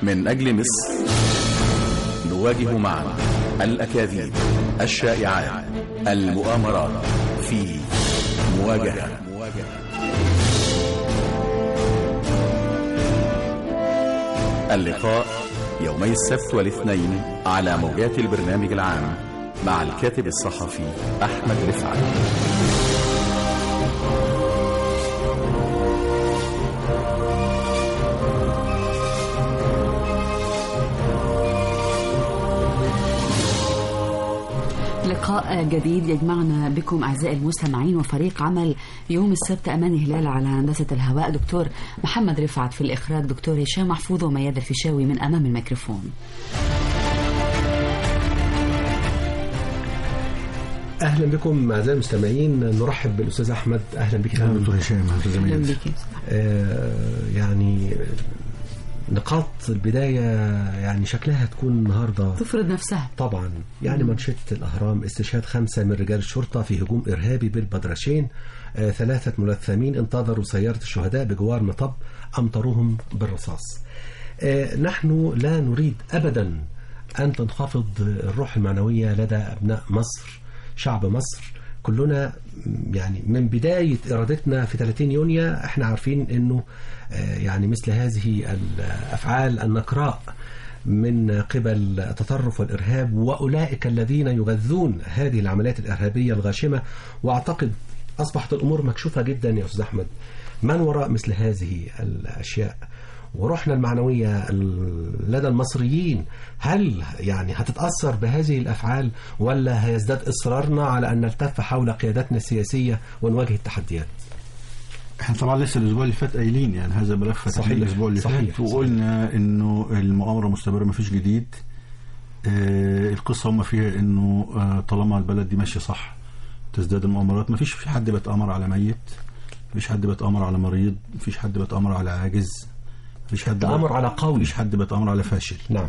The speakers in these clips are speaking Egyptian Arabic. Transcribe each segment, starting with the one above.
من أجل مصر نواجه معا الأكاذيب الشائعات المؤامرات في مواجهة اللقاء يومي السبت والاثنين على موجات البرنامج العام مع الكاتب الصحفي أحمد رفعت لقاء جديد يجمعنا بكم أعزائي المستمعين وفريق عمل يوم السبت أمان هلال على هندسة الهواء دكتور محمد رفعت في الإخراج دكتور هشام محفوظ ومياد الفيشاوي من أمام الميكروفون اهلا بكم اعزائي المستمعين نرحب بالاستاذ احمد اهلا بك اهلا دكتور هشام اهلا أهلا زميلي بك آه يعني نقاط البدايه يعني شكلها تكون النهارده تفرض نفسها طبعا يعني منشطة الأهرام استشهاد خمسة من رجال الشرطة في هجوم إرهابي بالبدرشين آه ثلاثة ملثمين انتظروا سيارة الشهداء بجوار مطب أمطروهم بالرصاص آه نحن لا نريد أبدا أن تنخفض الروح المعنوية لدى أبناء مصر شعب مصر كلنا يعني من بداية إرادتنا في 30 يونيو احنا عارفين انه آه، يعني مثل هذه الأفعال النكراء من قبل التطرف والإرهاب وأولئك الذين يغذون هذه العمليات الإرهابية الغاشمة وأعتقد أصبحت الأمور مكشوفة جدا يا أستاذ أحمد من وراء مثل هذه الأشياء وروحنا المعنوية ال- لدى المصريين هل يعني هتتأثر بهذه الأفعال ولا هيزداد إصرارنا على أن نلتف حول قيادتنا السياسية ونواجه التحديات احنا طبعا لسه الاسبوع اللي فات قايلين يعني هذا ملف فتحنا صحيح، الاسبوع اللي صحيح، فات وقلنا انه المؤامره مستمره ما فيش جديد آه القصه هم فيها انه آه طالما البلد دي ماشيه صح تزداد المؤامرات ما فيش في حد بيتامر على ميت ما فيش حد بيتامر على مريض ما فيش حد بيتامر على عاجز ما فيش حد تآمر على قوي. ما فيش حد بيتامر على فاشل نعم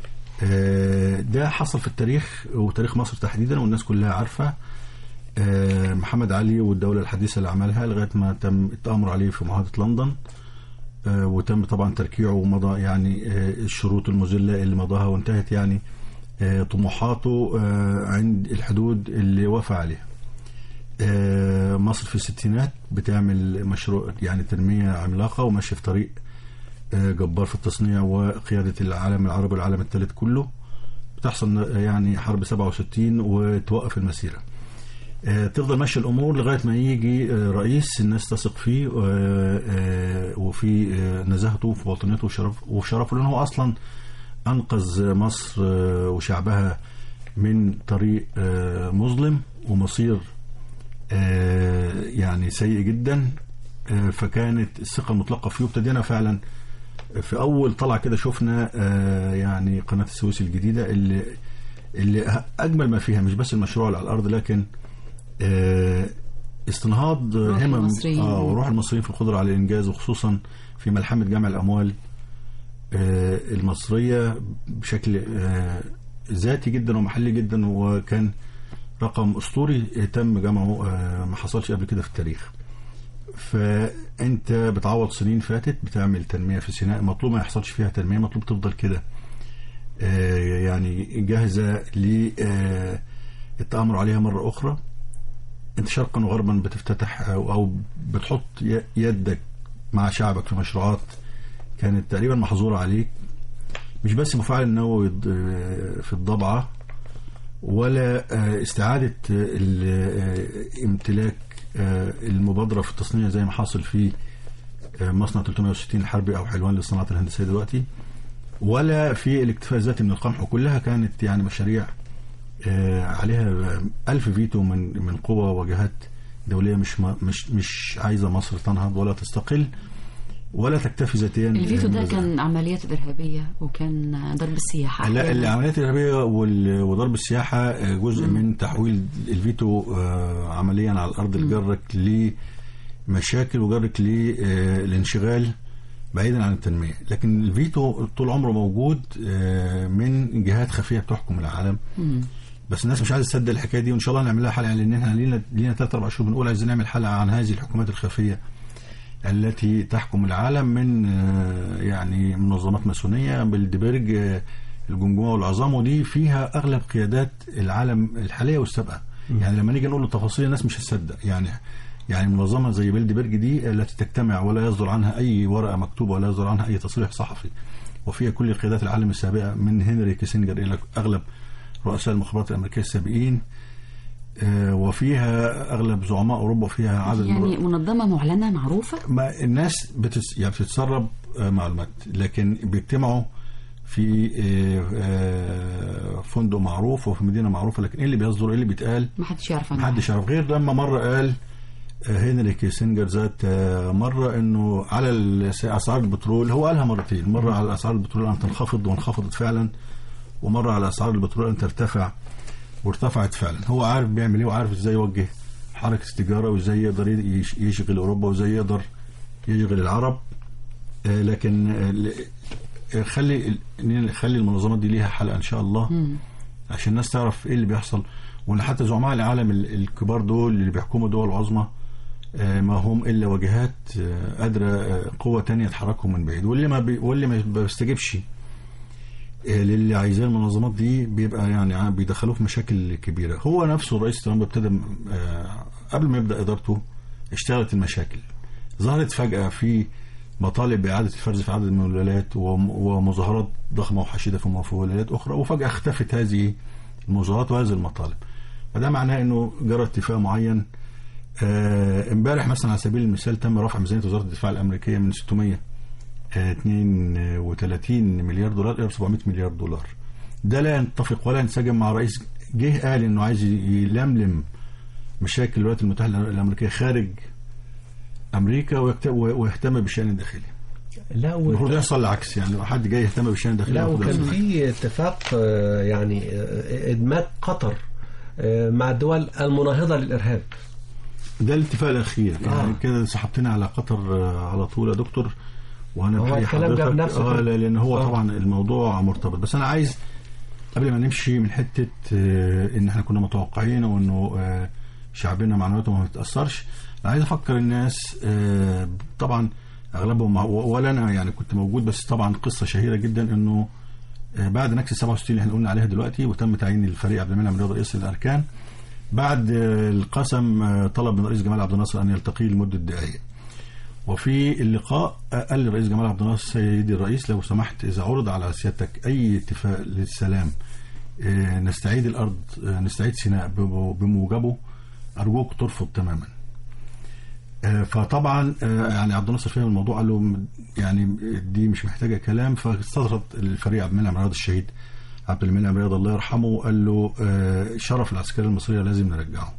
آه، ده حصل في التاريخ وتاريخ مصر تحديدا والناس كلها عارفه آه، محمد علي والدوله الحديثه اللي عملها لغايه ما تم التامر عليه في معاهده لندن آه، وتم طبعا تركيعه ومضى يعني آه، الشروط المذله اللي مضاها وانتهت يعني آه، طموحاته آه، عند الحدود اللي وافى عليها. آه، مصر في الستينات بتعمل مشروع يعني تنميه عملاقه وماشيه في طريق آه، جبار في التصنيع وقيادة العالم العربي والعالم الثالث كله بتحصل آه، يعني حرب 67 وتوقف المسيرة آه، تفضل ماشية الأمور لغاية ما يجي آه، رئيس الناس تثق فيه آه، آه، وفي آه، نزاهته وفي وطنيته وشرف وشرفه لأنه هو أصلا أنقذ مصر آه، وشعبها من طريق آه، مظلم ومصير آه، يعني سيء جدا آه، فكانت الثقة المطلقة فيه وابتدينا فعلا في اول طلعه كده شفنا آه، يعني قناه السويس الجديده اللي اللي اجمل ما فيها مش بس المشروع اللي على الارض لكن آه، استنهاض روح همم المصريين. اه وروح المصريين في القدره على الانجاز وخصوصا في ملحمه جمع الاموال آه، المصريه بشكل آه، ذاتي جدا ومحلي جدا وكان رقم اسطوري تم جمعه آه، ما حصلش قبل كده في التاريخ فانت بتعوض سنين فاتت بتعمل تنميه في سيناء مطلوب ما يحصلش فيها تنميه مطلوب تفضل كده آه، يعني جاهزه للتامر عليها مره اخرى انت شرقا وغربا بتفتتح او أو بتحط ي- يدك مع شعبك في مشروعات كانت تقريبا محظوره عليك مش بس مفاعل النووي ض- آه، في الضبعه ولا آه، استعادة آه، ال- آه، امتلاك آه، المبادرة في التصنيع زي ما حاصل في آه، مصنع 360 الحربي أو حلوان للصناعات الهندسية دلوقتي ولا في الاكتفاء الذاتي من القمح وكلها كانت يعني مشاريع آه، عليها ألف فيتو من من قوى وجهات دولية مش ما- مش مش عايزة مصر تنهض ولا تستقل ولا تكتفي ذاتيا الفيتو ده آه، كان عمليات إرهابية وكان ضرب السياحة لا أحياناً. العمليات الارهابيه وال- وضرب السياحه آه، جزء من تحويل الفيتو آه، عمليا على الارض لجرك لمشاكل وجرك للانشغال بعيدا عن التنميه لكن الفيتو طول عمره موجود آه، من جهات خفيه بتحكم العالم مم. بس الناس مش عايزه تصدق الحكايه دي وان شاء الله نعمل لها حلقه لان احنا لينا لينا ثلاث اربع شهور بنقول عايزين نعمل حلقه عن هذه الحكومات الخفيه التي تحكم العالم من آه، يعني منظمات ماسونيه بالدبرج آه، الجمجمه والعظام ودي فيها اغلب قيادات العالم الحاليه والسابقه يعني لما نيجي نقول له تفاصيل الناس مش هتصدق يعني يعني منظمه زي بيلدبرج دي التي تجتمع ولا يصدر عنها اي ورقه مكتوبه ولا يصدر عنها اي تصريح صحفي وفيها كل قيادات العالم السابقه من هنري كيسنجر الى اغلب رؤساء المخابرات الامريكيه السابقين آه، وفيها اغلب زعماء اوروبا فيها عدد من يعني منظمة معلنة معروفة ما الناس بتس... يعني بتتسرب آه، معلومات لكن بيجتمعوا في آه، آه، فندق معروف وفي مدينه معروفه لكن ايه اللي بيصدر ايه اللي بيتقال ما حدش يعرف عنها محدش يعرف غير لما مره قال آه، هنري كيسنجر ذات آه، مره انه على الس- اسعار البترول هو قالها مرتين مره على اسعار البترول ان تنخفض وانخفضت فعلا ومره على اسعار البترول ان ترتفع وارتفعت فعلا هو عارف بيعمل ايه وعارف ازاي يوجه حركه التجاره وازاي يقدر يش- يشغل اوروبا وازاي يقدر يشغل العرب آه، لكن آه، ل- آه، خلي ال- خلي المنظمات دي ليها حلقه ان شاء الله عشان الناس تعرف ايه اللي بيحصل وان حتى زعماء العالم ال- الكبار دول اللي بيحكموا دول عظمى آه، ما هم الا واجهات آه، قادره آه، قوه تانية تحركهم من بعيد واللي ما بي واللي ما بيستجيبش آه، للي عايزاه المنظمات دي بيبقى يعني ع- بيدخلوه في مشاكل كبيره هو نفسه الرئيس ترامب ابتدى آه، قبل ما يبدا ادارته اشتغلت المشاكل ظهرت فجاه في مطالب باعاده الفرز في عدد من الولايات وم- ومظاهرات ضخمه وحشيده في في ولايات اخرى وفجاه اختفت هذه المظاهرات وهذه المطالب فده معناه انه جرى اتفاق معين آه، امبارح مثلا على سبيل المثال تم رفع ميزانيه وزاره الدفاع الامريكيه من 632 مليار دولار الى 700 مليار دولار ده لا يتفق ولا ينسجم مع رئيس جه قال انه عايز يلملم مشاكل الولايات المتحده الامريكيه خارج امريكا ويكت- ويهتم بالشان الداخلي لا المفروض و... يحصل العكس يعني لو حد جاي يهتم بالشان الداخلي لا المفروض وكان يحصل. في اتفاق آه، يعني آه، ادماج قطر آه، مع الدول المناهضه للارهاب ده الاتفاق الاخير يعني آه. كده سحبتنا على قطر آه، على طول يا دكتور وانا هو بحيي الكلام جاب حضرتك. نفسه اه كده. لا- لان هو آه. طبعا الموضوع مرتبط بس انا عايز قبل ما نمشي من حته آه، ان احنا كنا متوقعين وانه آه، شعبنا معنوياته ما بيتاثرش انا عايز افكر الناس آه، طبعا اغلبهم مع- ولا انا يعني كنت موجود بس طبعا قصه شهيره جدا انه آه، بعد نكسه 67 اللي احنا قلنا عليها دلوقتي وتم تعيين الفريق عبد المنعم رياض رئيس الاركان بعد آه، القسم آه، طلب من الرئيس جمال عبد الناصر ان يلتقي لمده دقائق وفي اللقاء آه، قال للرئيس جمال عبد الناصر سيدي الرئيس لو سمحت اذا عرض على سيادتك اي اتفاق للسلام آه، نستعيد الارض آه، نستعيد سيناء ب- بموجبه ارجوك ترفض تماما آه، فطبعا آه، يعني عبد الناصر فهم الموضوع قال له م- يعني دي مش محتاجه كلام فاستطرد الفريق عبد المنعم رياض الشهيد عبد المنعم رياض الله يرحمه وقال له آه، شرف العسكريه المصريه لازم نرجعه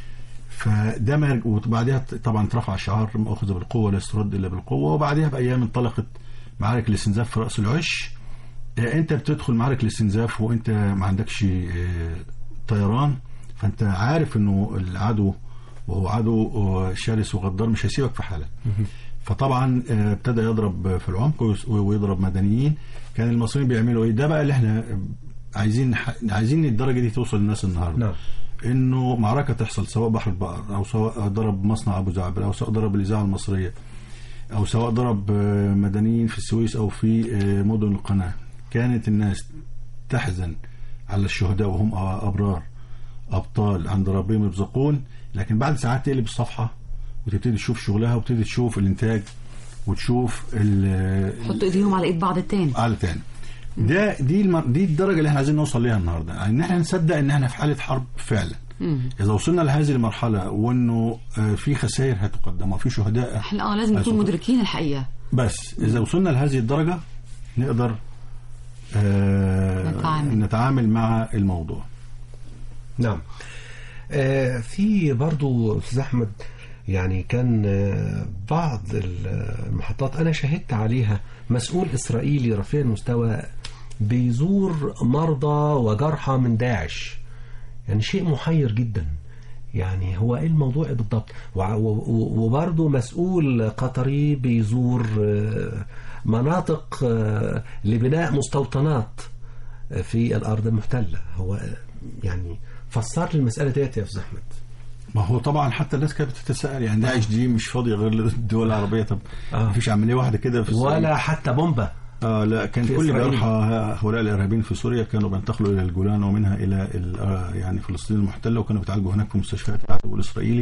فده ما يرج- وبعدها طبعا اترفع شعار ما اخذ بالقوه لا يسترد الا بالقوه وبعدها بايام انطلقت معارك الاستنزاف في راس العش آه، انت بتدخل معارك الاستنزاف وانت ما عندكش آه، طيران فانت عارف انه العدو وهو عدو آه، شرس وغدار مش هيسيبك في حالك فطبعا آه، ابتدى يضرب في العمق ويس- ويضرب مدنيين كان المصريين بيعملوا ايه ده بقى اللي احنا عايزين عايزين الدرجه دي توصل للناس النهارده نعم. انه معركه تحصل سواء بحر البقر او سواء ضرب مصنع ابو زعبل او سواء ضرب الاذاعه المصريه او سواء ضرب آه، مدنيين في السويس او في آه، مدن القناه كانت الناس تحزن على الشهداء وهم ابرار ابطال عند ربهم يرزقون لكن بعد ساعات تقلب الصفحه وتبتدي تشوف شغلها وتبتدي تشوف الانتاج وتشوف ال- حطوا ايديهم على ايد بعض التاني على تاني ده دي الم... دي الدرجه اللي احنا عايزين نوصل ليها النهارده يعني ان احنا نصدق ان احنا في حاله حرب فعلا اذا وصلنا لهذه المرحله وانه آه، في خسائر هتقدم وفي شهداء احنا اه لازم نكون هيسقط. مدركين الحقيقه بس اذا وصلنا لهذه الدرجه نقدر آه نتعامل. نتعامل مع الموضوع نعم آه، في برضو استاذ احمد يعني كان آه، بعض المحطات انا شهدت عليها مسؤول اسرائيلي رفيع المستوى بيزور مرضى وجرحى من داعش يعني شيء محير جدا يعني هو ايه الموضوع بالضبط وع- و- و- وبرضه مسؤول قطري بيزور آه، مناطق آه، لبناء مستوطنات في الارض المحتله هو آه، يعني فسر لي المساله ديت يا استاذ احمد ما هو طبعا حتى الناس كانت بتتساءل يعني داعش دي مش فاضيه غير للدول العربيه طب آه. ما فيش عمليه واحده كده في السعودية. ولا حتى بومبا آه لا كان في كل إسرائيل. جرحى هؤلاء الارهابيين في سوريا كانوا بينتقلوا الى الجولان ومنها الى ال- آه يعني فلسطين المحتله وكانوا بيتعالجوا هناك في مستشفيات العدو الاسرائيلي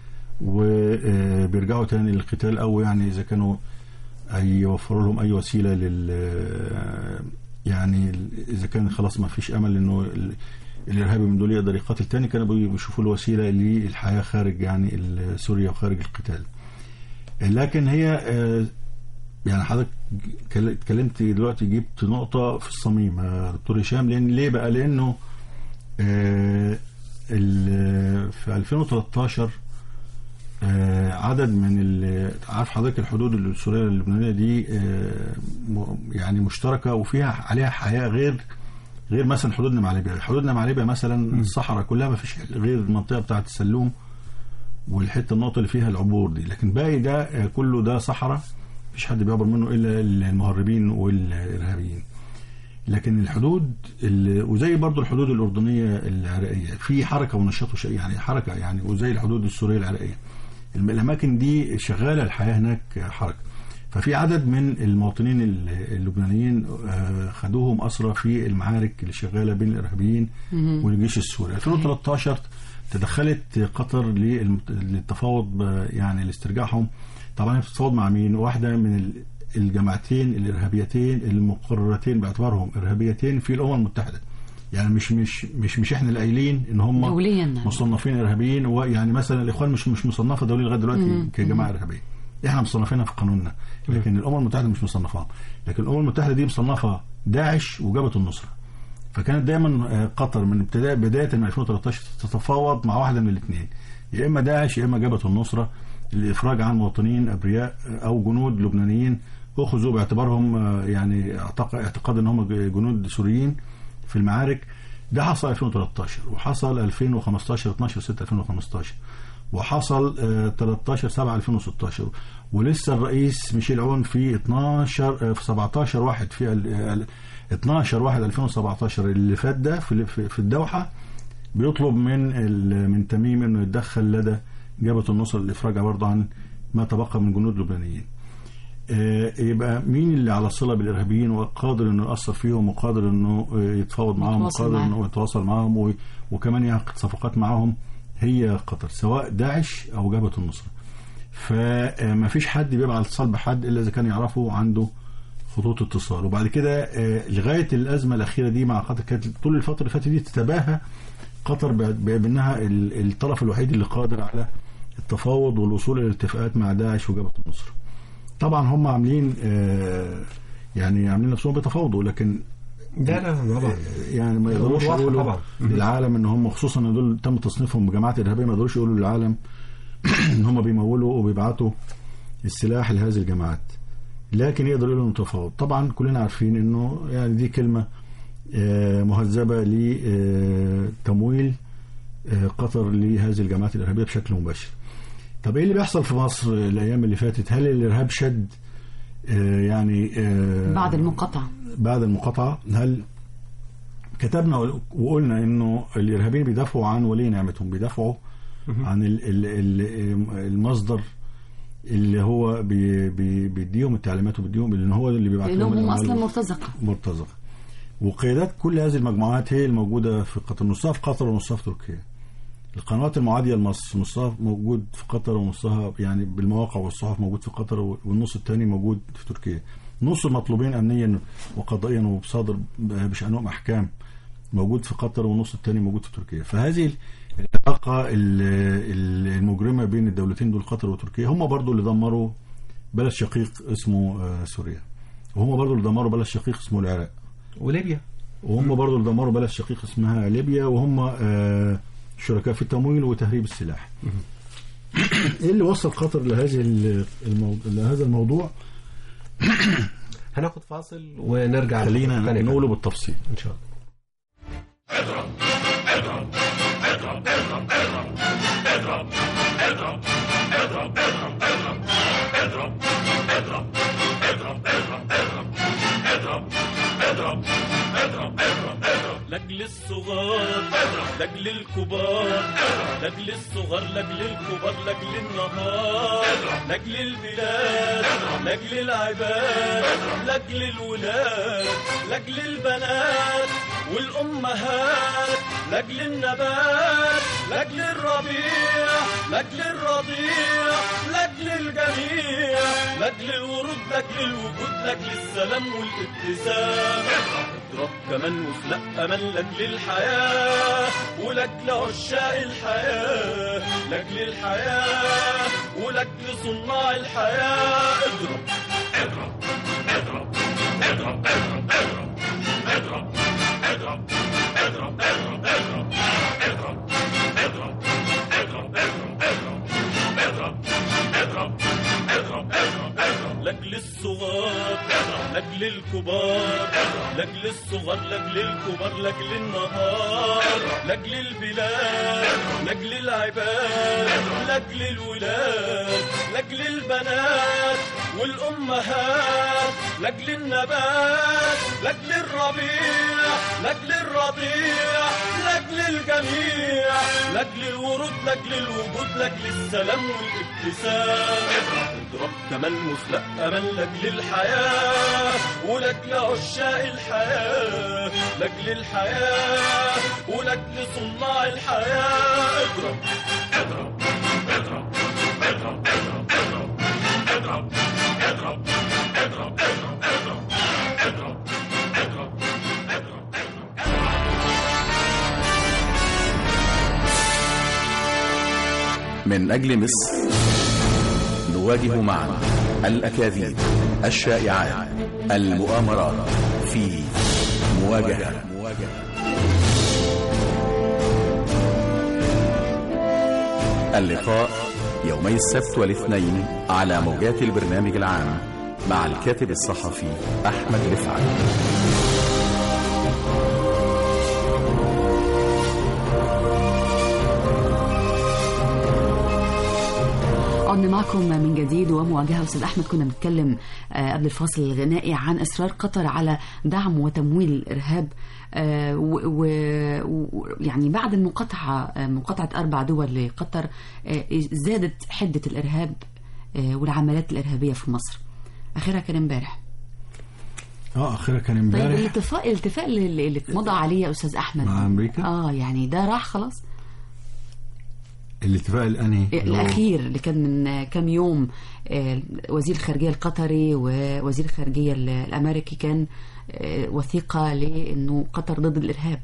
وبيرجعوا تاني للقتال او يعني اذا كانوا اي يوفروا لهم اي وسيله لل يعني اذا كان خلاص ما فيش امل انه ال- الارهابي من دول يقدر يقاتل تاني كانوا بي- بيشوفوا له وسيله للحياه خارج يعني ال- سوريا وخارج القتال لكن هي آه، يعني حضرتك كل- اتكلمت دلوقتي جبت نقطة في الصميم يا دكتور هشام لأن ليه بقى؟ لأنه آه، ال- في 2013 آه، عدد من ال- عارف حضرتك الحدود السورية اللبنانية دي آه، م- يعني مشتركة وفيها عليها حياة غير غير مثلا حدودنا مع ليبيا، حدودنا مع ليبيا مثلا الصحراء كلها ما فيش غير المنطقة بتاعة السلوم والحته النقطه اللي فيها العبور دي لكن باقي ده آه، كله ده صحراء مفيش حد بيعبر منه الا المهربين والارهابيين لكن الحدود ال- وزي برضو الحدود الاردنيه العراقيه في حركه ونشاط وش- يعني حركه يعني وزي الحدود السوريه العراقيه الم- الاماكن دي شغاله الحياه هناك حركه ففي عدد من المواطنين ال- اللبنانيين آه، خدوهم اسرى في المعارك اللي شغاله بين الارهابيين والجيش السوري 2013 تدخلت قطر للم- للتفاوض ب- يعني لاسترجاعهم طبعا هي بتتفاوض مع مين واحده من ال- الجماعتين الارهابيتين المقررتين باعتبارهم ارهابيتين في الامم المتحده يعني مش مش مش مش احنا اللي قايلين ان هم دوليا مصنفين ارهابيين ويعني مثلا الاخوان مش مش مصنفه دوليا لغايه دلوقتي كجماعه ارهابيه احنا مصنفينها في قانوننا لكن الامم المتحده مش مصنفاها لكن الامم المتحده دي مصنفه داعش وجبهه النصره فكانت دايما آه، قطر من ابتداء بدايه من 2013 تتفاوض مع واحده من الاثنين يا اما داعش يا اما جبهه النصره للافراج عن مواطنين ابرياء او جنود لبنانيين اخذوا باعتبارهم آه، يعني اعتق- اعتقاد ان هم جنود سوريين في المعارك ده حصل 2013 وحصل 2015 12 6 2015 وحصل آه، 13 7 2016 ولسه الرئيس ميشيل عون في 12 آه، في 17 واحد في ال- ال- 12 واحد 2017 اللي فات ده في في في الدوحه بيطلب من ال- من تميم انه يتدخل لدى جبهه النصر للافراج برضه عن ما تبقى من جنود لبنانيين. آه، يبقى مين اللي على صله بالارهابيين وقادر انه ياثر فيهم وقادر انه آه، يتفاوض معاهم يتواصل وقادر معاهم. انه يتواصل معاهم و- وكمان يعقد صفقات معاهم هي قطر سواء داعش او جبهه النصره. فما فيش حد بيبقى على اتصال بحد الا اذا كان يعرفه عنده خطوط اتصال وبعد كده آه، لغايه الازمه الاخيره دي مع قطر كانت طول الفتره اللي فاتت دي تتباهى قطر ب- ب- بانها ال- الطرف الوحيد اللي قادر على التفاوض والوصول الى اتفاقات مع داعش وجبهه النصره. طبعا هم عاملين آه، يعني عاملين نفسهم بيتفاوضوا لكن لا لا طبعا يعني ما يقدروش واضحة يقولوا طبعا. للعالم ان هم خصوصا ان دول تم تصنيفهم بجماعات ارهابيه ما يقدروش يقولوا للعالم ان هم بيمولوا وبيبعتوا السلاح لهذه الجماعات لكن يقدر يقولوا انه تفاوض طبعا كلنا عارفين انه يعني دي كلمه آه، مهذبه لتمويل قطر لهذه الجماعات الارهابيه بشكل مباشر طب ايه اللي بيحصل في مصر الايام اللي فاتت هل الارهاب شد آه، يعني آه، بعد المقاطعة بعد المقاطعة هل كتبنا وقلنا انه الارهابيين بيدافعوا عن ولي نعمتهم بيدافعوا عن ال ال ال المصدر اللي هو بي بي بيديهم التعليمات وبيديهم لان هو اللي بيبعت لهم لأنهم هم الأموال أصلا مرتزقة مرتزقة وقيادات كل هذه المجموعات هي الموجودة في قطر نصها في قطر ونصها في تركيا القنوات المعادية لمصر نصها موجود في قطر ونصها يعني بالمواقع والصحف موجود في قطر والنص الثاني موجود في تركيا نص المطلوبين أمنيا وقضائيا وبصادر بشأنهم أحكام موجود في قطر والنص الثاني موجود في تركيا فهذه العلاقة ال- ال- المجرمة بين الدولتين دول قطر وتركيا هم برضو اللي دمروا بلد شقيق اسمه آه، سوريا وهم برضو اللي دمروا بلد شقيق اسمه العراق وليبيا وهم برضو اللي دمروا بلد شقيق اسمها ليبيا وهم آه، شركاء في التمويل وتهريب السلاح ايه اللي وصل قطر لهذه ال- المو... لهذا الموضوع هناخد فاصل ونرجع خلينا تاني نقوله بالتفصيل ان شاء الله لاجل لاجل الصغار لاجل الكبار لاجل الصغار لاجل الكبار لاجل النهار لاجل البلاد لاجل العباد لاجل الولاد لاجل البنات والامهات لاجل النبات لاجل الربيع لاجل الرضيع لاجل الجميع لاجل الورود لاجل الوجود لاجل السلام والابتسام اضرب كمان وخلق امل لاجل الحياه ولاجل عشاق الحياه لاجل الحياه ولاجل صناع الحياه اضرب اضرب اضرب اضرب اضرب اضرب اضرب اضرب اضرب اضرب اضرب اضرب اضرب اضرب اضرب اضرب اضرب اضرب اضرب لاجل الصغار لاجل الكبار لاجل الصغار لاجل الكبار لاجل النهار لاجل البلاد لاجل العباد لاجل الولاد لاجل البنات والامهات لاجل النبات لاجل الربيع لاجل الرضيع لاجل الجميع لاجل الورود لاجل الوجود لاجل السلام والابتسام اضرب كمان مخلق امل لاجل الحياه ولاجل عشاق الحياه لاجل الحياه ولاجل صناع الحياه اضرب اضرب اضرب اضرب اضرب اضرب اضرب اضرب اضرب اضرب اضرب اضرب اضرب اضرب من أجل مصر نواجه معا الأكاذيب الشائعات المؤامرات في مواجهة اللقاء يومي السبت والاثنين على موجات البرنامج العام مع الكاتب الصحفي أحمد رفعت عدنا معكم من جديد ومواجهة أستاذ أحمد كنا بنتكلم آه، قبل الفاصل الغنائي عن إصرار قطر على دعم وتمويل الإرهاب آه، و- و- و- يعني بعد المقاطعة آه، مقاطعة أربع دول لقطر آه، زادت حدة الإرهاب آه، والعمليات الإرهابية في مصر آخرها كان امبارح اه اخرها كان طيب امبارح الاتفاق الاتفاق اللي اللي اتمضى عليه يا أستاذ أحمد مع أمريكا؟ اه يعني ده راح خلاص الاتفاق الانهي اللي هو- الأخير اللي كان من كام يوم آه، وزير الخارجية القطري ووزير الخارجية ال- الأمريكي كان آه، وثيقة لأنه قطر ضد الإرهاب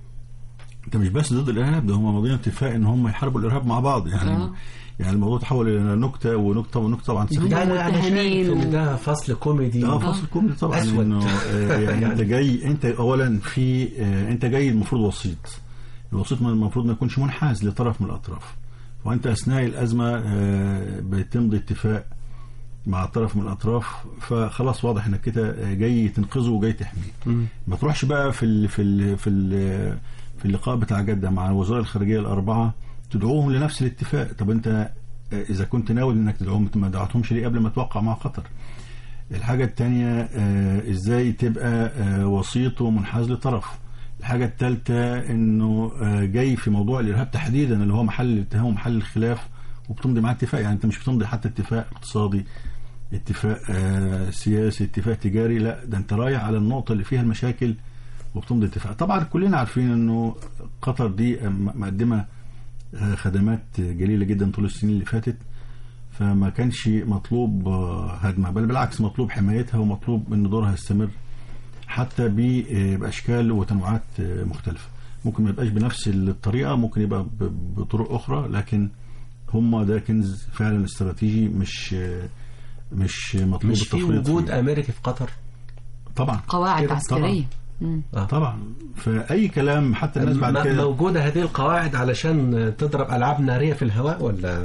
ده مش بس ضد الارهاب ده هم ماضيين اتفاق ان هم يحاربوا الارهاب مع بعض يعني آه. يعني الموضوع تحول الى نكته ونكته ونكته طبعا هم ده انا انا متهمين شايف و- ان ده فصل كوميدي اه فصل كوميدي طبعا أسود. انه آه، يعني انت جاي انت اولا في آه، انت جاي المفروض وسيط الوسيط من المفروض ما يكونش منحاز لطرف من الاطراف وانت اثناء الازمه آه، بتمضي اتفاق مع طرف من الاطراف فخلاص واضح انك كده جاي تنقذه وجاي تحميه ما تروحش بقى في ال في ال في ال في اللقاء بتاع جده مع وزراء الخارجيه الاربعه تدعوهم لنفس الاتفاق طب انت آه، اذا كنت ناوي انك تدعوهم ما دعوتهمش ليه قبل ما توقع مع قطر الحاجة التانية آه، ازاي تبقى آه، وسيط ومنحاز لطرف الحاجة التالتة انه آه، جاي في موضوع الارهاب تحديدا اللي هو محل الاتهام ومحل الخلاف وبتمضي معاه اتفاق يعني انت مش بتمضي حتى اتفاق اقتصادي اتفاق آه، سياسي اتفاق تجاري لا ده انت رايح على النقطة اللي فيها المشاكل وبتمضي اتفاق طبعا كلنا عارفين انه قطر دي آه، مقدمة آه، خدمات جليلة جدا طول السنين اللي فاتت فما كانش مطلوب آه، هدمها بل بالعكس مطلوب حمايتها ومطلوب ان دورها يستمر حتى ب- آه، باشكال وتنوعات آه، مختلفه ممكن ما يبقاش بنفس الطريقه ممكن يبقى ب- بطرق اخرى لكن هم ده كنز فعلا استراتيجي مش آه، مش مطلوب مش في التفريط وجود فيه. امريكي في قطر طبعا قواعد كده عسكرية مم. طبعا فاي كلام حتى الناس بعد م- كده موجوده هذه القواعد علشان تضرب العاب ناريه في الهواء ولا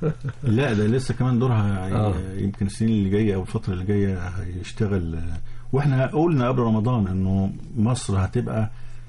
لا ده لسه كمان دورها آه. يمكن السنين اللي جايه او الفتره اللي جايه هيشتغل واحنا قلنا قبل رمضان انه مصر هتبقى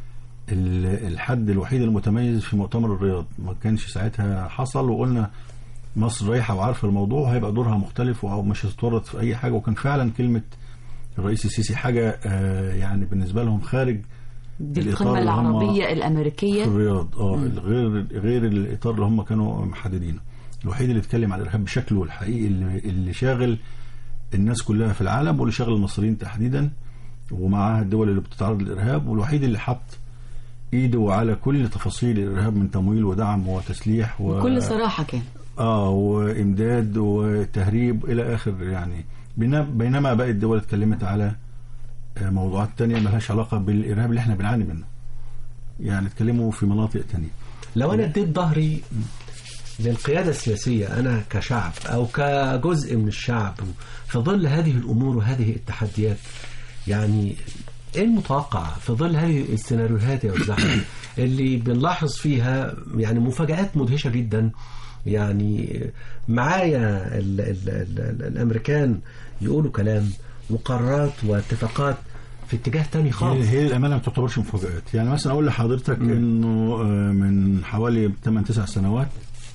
ال- الحد الوحيد المتميز في مؤتمر الرياض ما كانش ساعتها حصل وقلنا مصر رايحه وعارفه الموضوع هيبقى دورها مختلف او مش هتتورط في اي حاجه وكان فعلا كلمه الرئيس السيسي حاجه آه، يعني بالنسبه لهم خارج دي الإطار القمة اللي هم العربية في الأمريكية الرياض اه غير غير الاطار اللي هم كانوا محددينه الوحيد اللي اتكلم عن الارهاب بشكله الحقيقي اللي, اللي شاغل الناس كلها في العالم واللي شاغل المصريين تحديدا ومعاها الدول اللي بتتعرض للارهاب والوحيد اللي حط ايده على كل تفاصيل الارهاب من تمويل ودعم وتسليح و... بكل صراحة كان اه وامداد وتهريب الى اخر يعني بينا- بينما باقي الدول اتكلمت على آه، موضوعات تانية ملهاش علاقة بالإرهاب اللي احنا بنعاني منه يعني اتكلموا في مناطق تانية لو انا اديت ظهري للقياده السياسيه انا كشعب او كجزء من الشعب في ظل هذه الامور وهذه التحديات يعني ايه المتوقع في ظل هذه السيناريوهات يا استاذ أحمد اللي بنلاحظ فيها يعني مفاجآت مدهشه جدا يعني معايا ال ال ال ال الامريكان يقولوا كلام وقرارات واتفاقات في اتجاه تاني خالص هي, هي الأمانة ما تعتبرش مفاجآت يعني مثلا أقول لحضرتك إنه آه، من حوالي 8 9 سنوات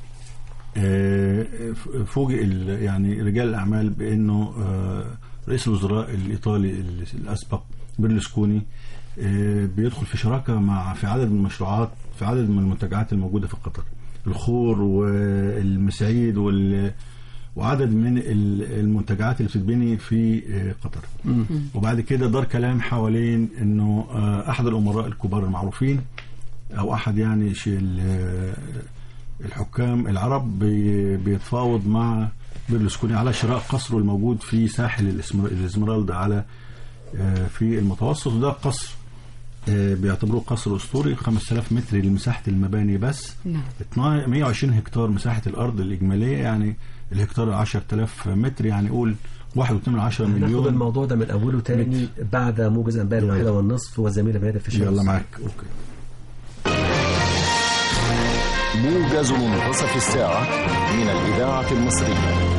آه، ف- فوجئ ال- يعني رجال الأعمال بإنه آه، رئيس الوزراء الإيطالي ال- الأسبق برلسكوني آه، بيدخل في شراكة مع في عدد من المشروعات في عدد من المنتجعات الموجودة في قطر الخور والمساعيد وال وعدد من ال- المنتجعات اللي بتتبني في آه، قطر وبعد كده دار كلام حوالين انه آه، احد الامراء الكبار المعروفين او احد يعني ش- ال- الحكام العرب بي- بيتفاوض مع بيرلسكوني على شراء قصره الموجود في ساحل الإسمر- الاسمرالدا على آه، في المتوسط وده قصر آه، بيعتبروه قصر اسطوري 5000 متر لمساحه المباني بس نعم 12 120 هكتار مساحه الارض الاجماليه يعني الهكتار 10000 متر يعني قول 1.2 ناخد مليون الموضوع ده من اوله تاني بعد موجز انباء الواحده والنصف والزميله ميادة في يلا معاك اوكي موجز منتصف الساعة من الإذاعة المصرية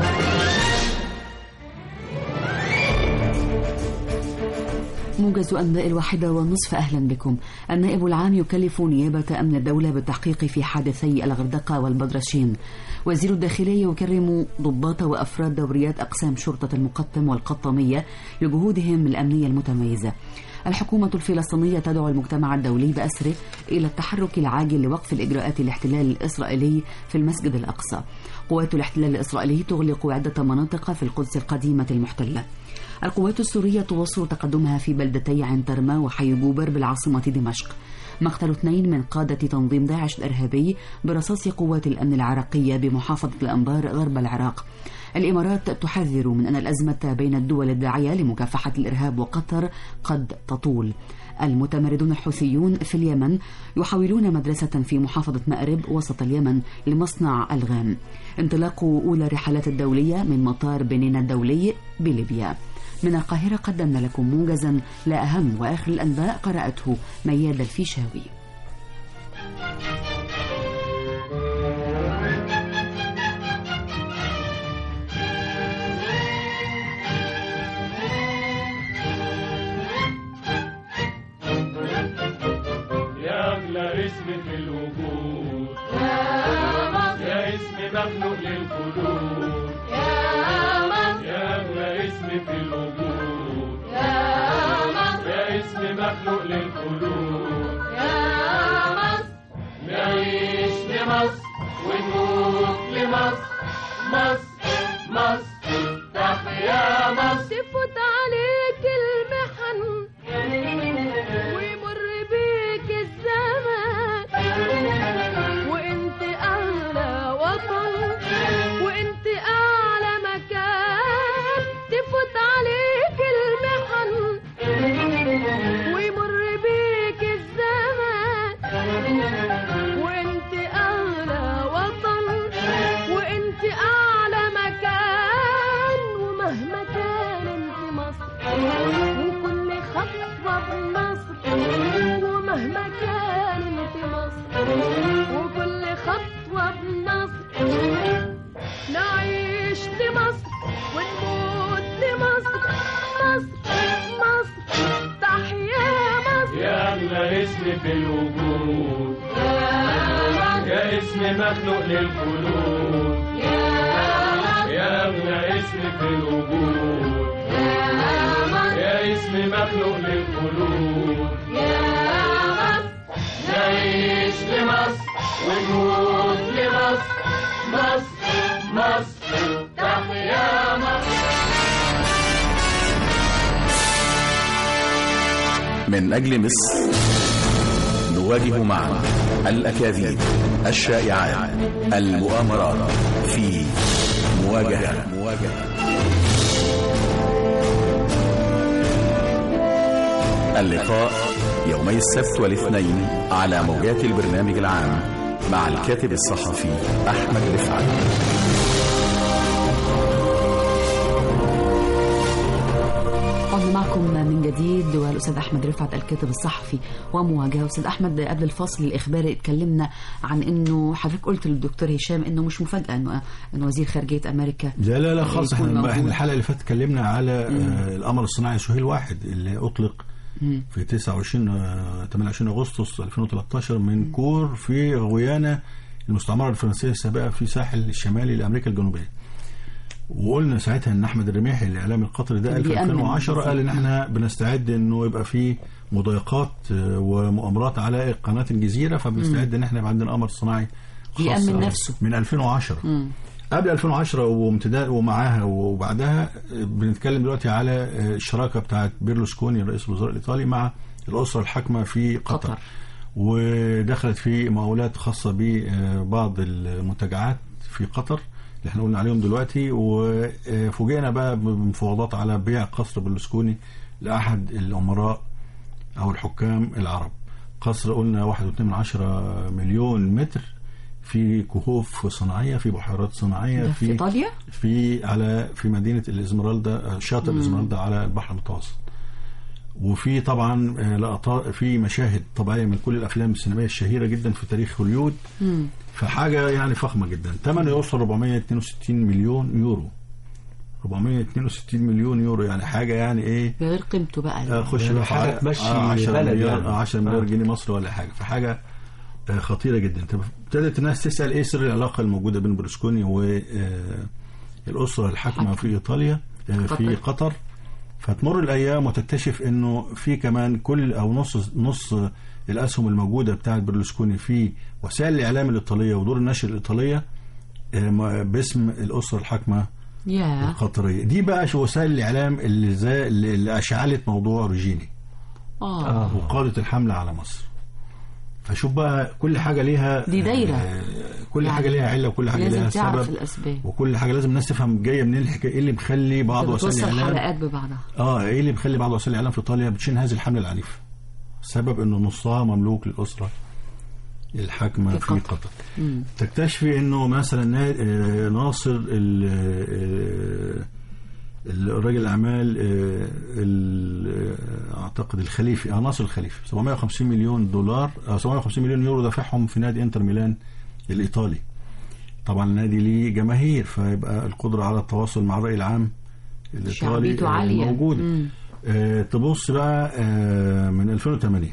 موجز أنباء الواحدة والنصف أهلا بكم النائب العام يكلف نيابة أمن الدولة بالتحقيق في حادثي الغردقة والبدرشين وزير الداخلية يكرم ضباط وأفراد دوريات أقسام شرطة المقطم والقطامية لجهودهم الأمنية المتميزة الحكومة الفلسطينية تدعو المجتمع الدولي بأسره إلى التحرك العاجل لوقف الإجراءات الاحتلال الإسرائيلي في المسجد الأقصى قوات الاحتلال الإسرائيلي تغلق عدة مناطق في القدس القديمة المحتلة القوات السورية تواصل تقدمها في بلدتي عنترما وحي جوبر بالعاصمة دمشق مقتل اثنين من قادة تنظيم داعش الإرهابي برصاص قوات الأمن العراقية بمحافظة الأنبار غرب العراق الإمارات تحذر من أن الأزمة بين الدول الداعية لمكافحة الإرهاب وقطر قد تطول المتمردون الحوثيون في اليمن يحاولون مدرسة في محافظة مأرب وسط اليمن لمصنع ألغام انطلاق أولى الرحلات الدولية من مطار بنين الدولي بليبيا من القاهرة قدمنا لكم موجزا لأهم وآخر الأنباء قرأته مياد الفيشاوي يا أغلى اسم في الوجود يا اسم مخلوق للخلود يا أغلى اسم في الوجود يا اسم مخلوق للخلود نعيش لمصر ونموت لمصر مصر مصر تحيا مصر تفوت عليك المحن ويمر بيك الزمان وانت اعلى وطن وانت اعلى مكان تفوت عليك المحن ويمر بيك الزمان وانت اعلى وطن وانت اعلى مكان ومهما كان انت مصر وكل خطوة بمصر ومهما كان انت مصر وكل خطوة بمصر نعيش لمصر ونموت لمصر مصر مصر تحيا مصر يا أغلى اسم في الوجود يا اسم مخلوق للخلود يا أغلى اسم في الوجود يا اسم مخلوق للخلود من أجل مصر نواجه معا الأكاذيب الشائعات المؤامرات في مواجهة مواجهة اللقاء يومي السبت والاثنين على موجات البرنامج العام مع الكاتب الصحفي أحمد رفعت عدنا معكم من جديد والأستاذ أحمد رفعت الكاتب الصحفي ومواجهة أستاذ أحمد قبل الفصل الإخباري اتكلمنا عن إنه حضرتك قلت للدكتور هشام إنه مش مفاجأة إنه إنه وزير خارجية أمريكا لا لا لا خالص يكون احنا موجود. احنا الحلقه اللي فاتت اتكلمنا على آه القمر الصناعي سهيل واحد اللي اطلق في 29 آه، 28 اغسطس 2013 من كور في غويانا المستعمره الفرنسيه السابقه في ساحل الشمالي لامريكا الجنوبيه. وقلنا ساعتها ان احمد الرميحي الاعلام القطري ده كان في بيأمن 2010 قال ان احنا بنستعد انه يبقى في مضايقات آه، ومؤامرات على قناه الجزيره فبنستعد ان احنا يبقى عندنا قمر صناعي خاص يأمن نفسه. من 2010 قبل 2010 وامتداد ومعاها وبعدها بنتكلم دلوقتي على الشراكه بتاعت بيرلوسكوني رئيس الوزراء الايطالي مع الاسره الحاكمه في قطر, قطر. قطر. ودخلت في مقاولات خاصه ببعض المنتجعات في قطر اللي احنا قلنا عليهم دلوقتي وفوجئنا بقى بمفاوضات على بيع قصر بيرلوسكوني لاحد الامراء او الحكام العرب قصر قلنا 1.2 مليون متر في كهوف صناعيه في بحيرات صناعيه ده في إيطاليا؟ في على في مدينه الازمرالدا شاطئ الازمرالدا على البحر المتوسط وفي طبعا آه، لقطات في مشاهد طبيعيه من كل الافلام السينمائيه الشهيره جدا في تاريخ هوليود فحاجه يعني فخمه جدا ثمنه يوصل 462 مليون يورو 462 مليون يورو يعني حاجه يعني ايه بغير قيمته بقى آه، خش يعني بقى في حاجة ع- تمشي آه، 10 بلد مليار يعني. آه، 10 مليار آه. جنيه مصري ولا حاجه فحاجه آه، خطيره جدا طب ابتدت الناس تسال ايه سر العلاقه الموجوده بين برلسكوني والاسره الحاكمه في ايطاليا آه، في قطر. قطر فتمر الايام وتكتشف انه في كمان كل او نص نص الاسهم الموجوده بتاعت برلسكوني في وسائل الاعلام الايطاليه ودور النشر الايطاليه آه، م- باسم الاسره الحاكمه يا القطريه دي بقى شو وسائل الاعلام اللي زي اللي اللي اشعلت موضوع روجيني آه وقادت الحمله على مصر فشوف بقى كل حاجه ليها دي دايرة. آه، كل يعني حاجه ليها عله وكل حاجه لازم ليها تعرف سبب الأسباب وكل حاجه لازم الناس تفهم جايه منين الحكايه ايه اللي مخلي بعض وسائل بتوصل الاعلام حلقات ببعضها اه ايه اللي مخلي بعض وسائل الاعلام في ايطاليا بتشين هذه الحمله العنيفه السبب انه نصها مملوك للاسره الحاكمه في في قطر. قطر مم. تكتشفي انه مثلا نا- آه، ناصر ال- آه، الراجل الاعمال آه، ال- آه، اعتقد الخليفي اه ناصر الخليفي 750 مليون دولار آه، 750 مليون يورو دفعهم في نادي انتر ميلان الايطالي طبعا النادي ليه جماهير فيبقى القدره على التواصل مع الراي العام الايطالي شعبيته آه، عالية. موجوده مم. آه، تبص بقى آه، من 2008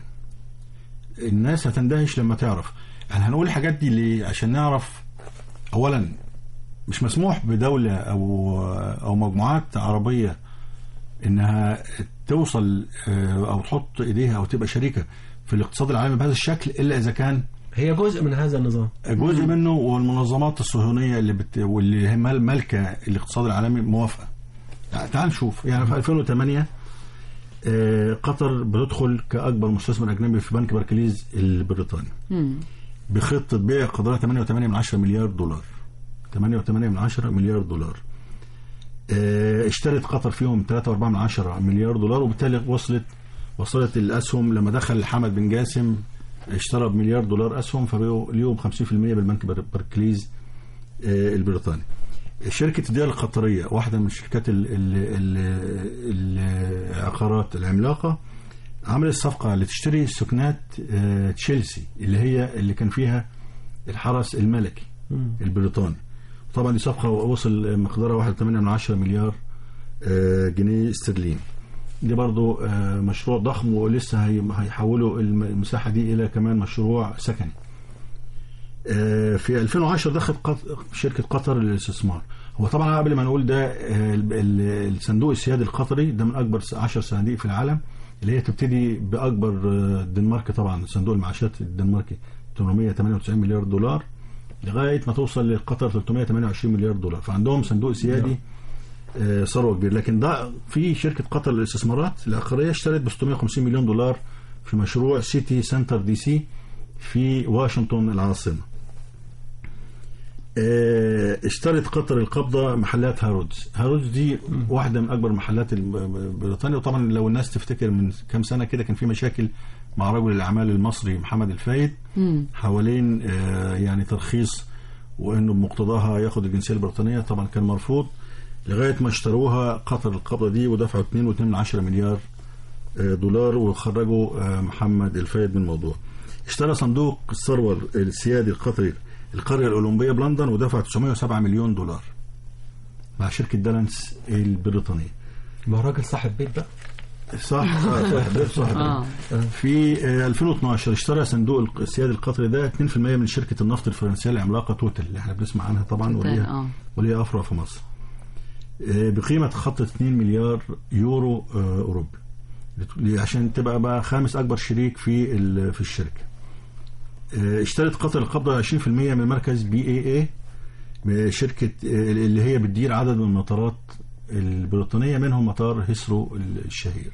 الناس هتندهش لما تعرف يعني هنقول الحاجات دي ليه عشان نعرف اولا مش مسموح بدولة او او مجموعات عربية انها توصل آه، او تحط ايديها او تبقى شريكة في الاقتصاد العالمي بهذا الشكل الا اذا كان هي جزء من هذا النظام جزء منه والمنظمات الصهيونيه اللي بت... واللي هي مال- مالكه الاقتصاد العالمي موافقه. يعني تعال نشوف يعني في 2008 آه، قطر بتدخل كاكبر مستثمر اجنبي في بنك باركليز البريطاني مم. بخطه بيع قدرها 8.8 من 10 مليار دولار 8.8 من 10 مليار دولار آه، اشترت قطر فيهم 3.4 من 10 مليار دولار وبالتالي وصلت وصلت الاسهم لما دخل حمد بن جاسم اشترى بمليار دولار اسهم فبقوا ليهم 50% بالبنك بار- باركليز آه، البريطاني. شركة الديار القطرية واحدة من شركات ال- ال- ال- العقارات العملاقة عملت صفقة لتشتري سكنات آه، تشيلسي اللي هي اللي كان فيها الحرس الملكي البريطاني طبعا دي صفقة وصل مقدارها 1.8 من 10 مليار آه، جنيه استرليني دي برضو آه، مشروع ضخم ولسه هي- هيحولوا الم- المساحة دي إلى كمان مشروع سكني آه، في 2010 دخلت قط- شركة قطر للاستثمار هو طبعا قبل ما نقول ده آه، ال- ال- الصندوق السيادي القطري ده من أكبر 10 صناديق في العالم اللي هي تبتدي بأكبر آه، الدنمارك طبعا صندوق المعاشات الدنماركي 898 مليار دولار لغاية ما توصل لقطر 328 مليار دولار فعندهم صندوق سيادي آه، ثروه كبيره لكن ده في شركه قطر للاستثمارات العقاريه اشترت ب 650 مليون دولار في مشروع سيتي سنتر دي سي في واشنطن العاصمه آه، اشترت قطر القبضة محلات هارودز هارودز دي واحدة من أكبر محلات الب- بريطانيا وطبعا لو الناس تفتكر من كام سنة كده كان في مشاكل مع رجل الأعمال المصري محمد الفايد حوالين آه، يعني ترخيص وإنه بمقتضاها ياخد الجنسية البريطانية طبعا كان مرفوض لغاية ما اشتروها قطر القبضة دي ودفعوا 2.2 مليار آه، دولار وخرجوا آه، محمد الفايد من الموضوع اشترى صندوق الثروة السيادي القطري القرية الأولمبية بلندن ودفع 907 مليون دولار مع شركة دالانس البريطانية ما هو راجل صاحب بيت بقى صح صح صح, صح آه. في آه، 2012 اشترى صندوق السيادي القطري ده 2% من شركة النفط الفرنسية العملاقة توتال اللي احنا بنسمع عنها طبعا توتال، وليها آه. وليها أفرع في مصر آه، بقيمة خط 2 مليار يورو آه، أوروبي لت- عشان تبقى بقى خامس أكبر شريك في ال- في الشركة آه، اشترت قطر القبضة 20% من مركز بي اي اي شركة آه، اللي هي بتدير عدد من المطارات البريطانية منهم مطار هيثرو الشهير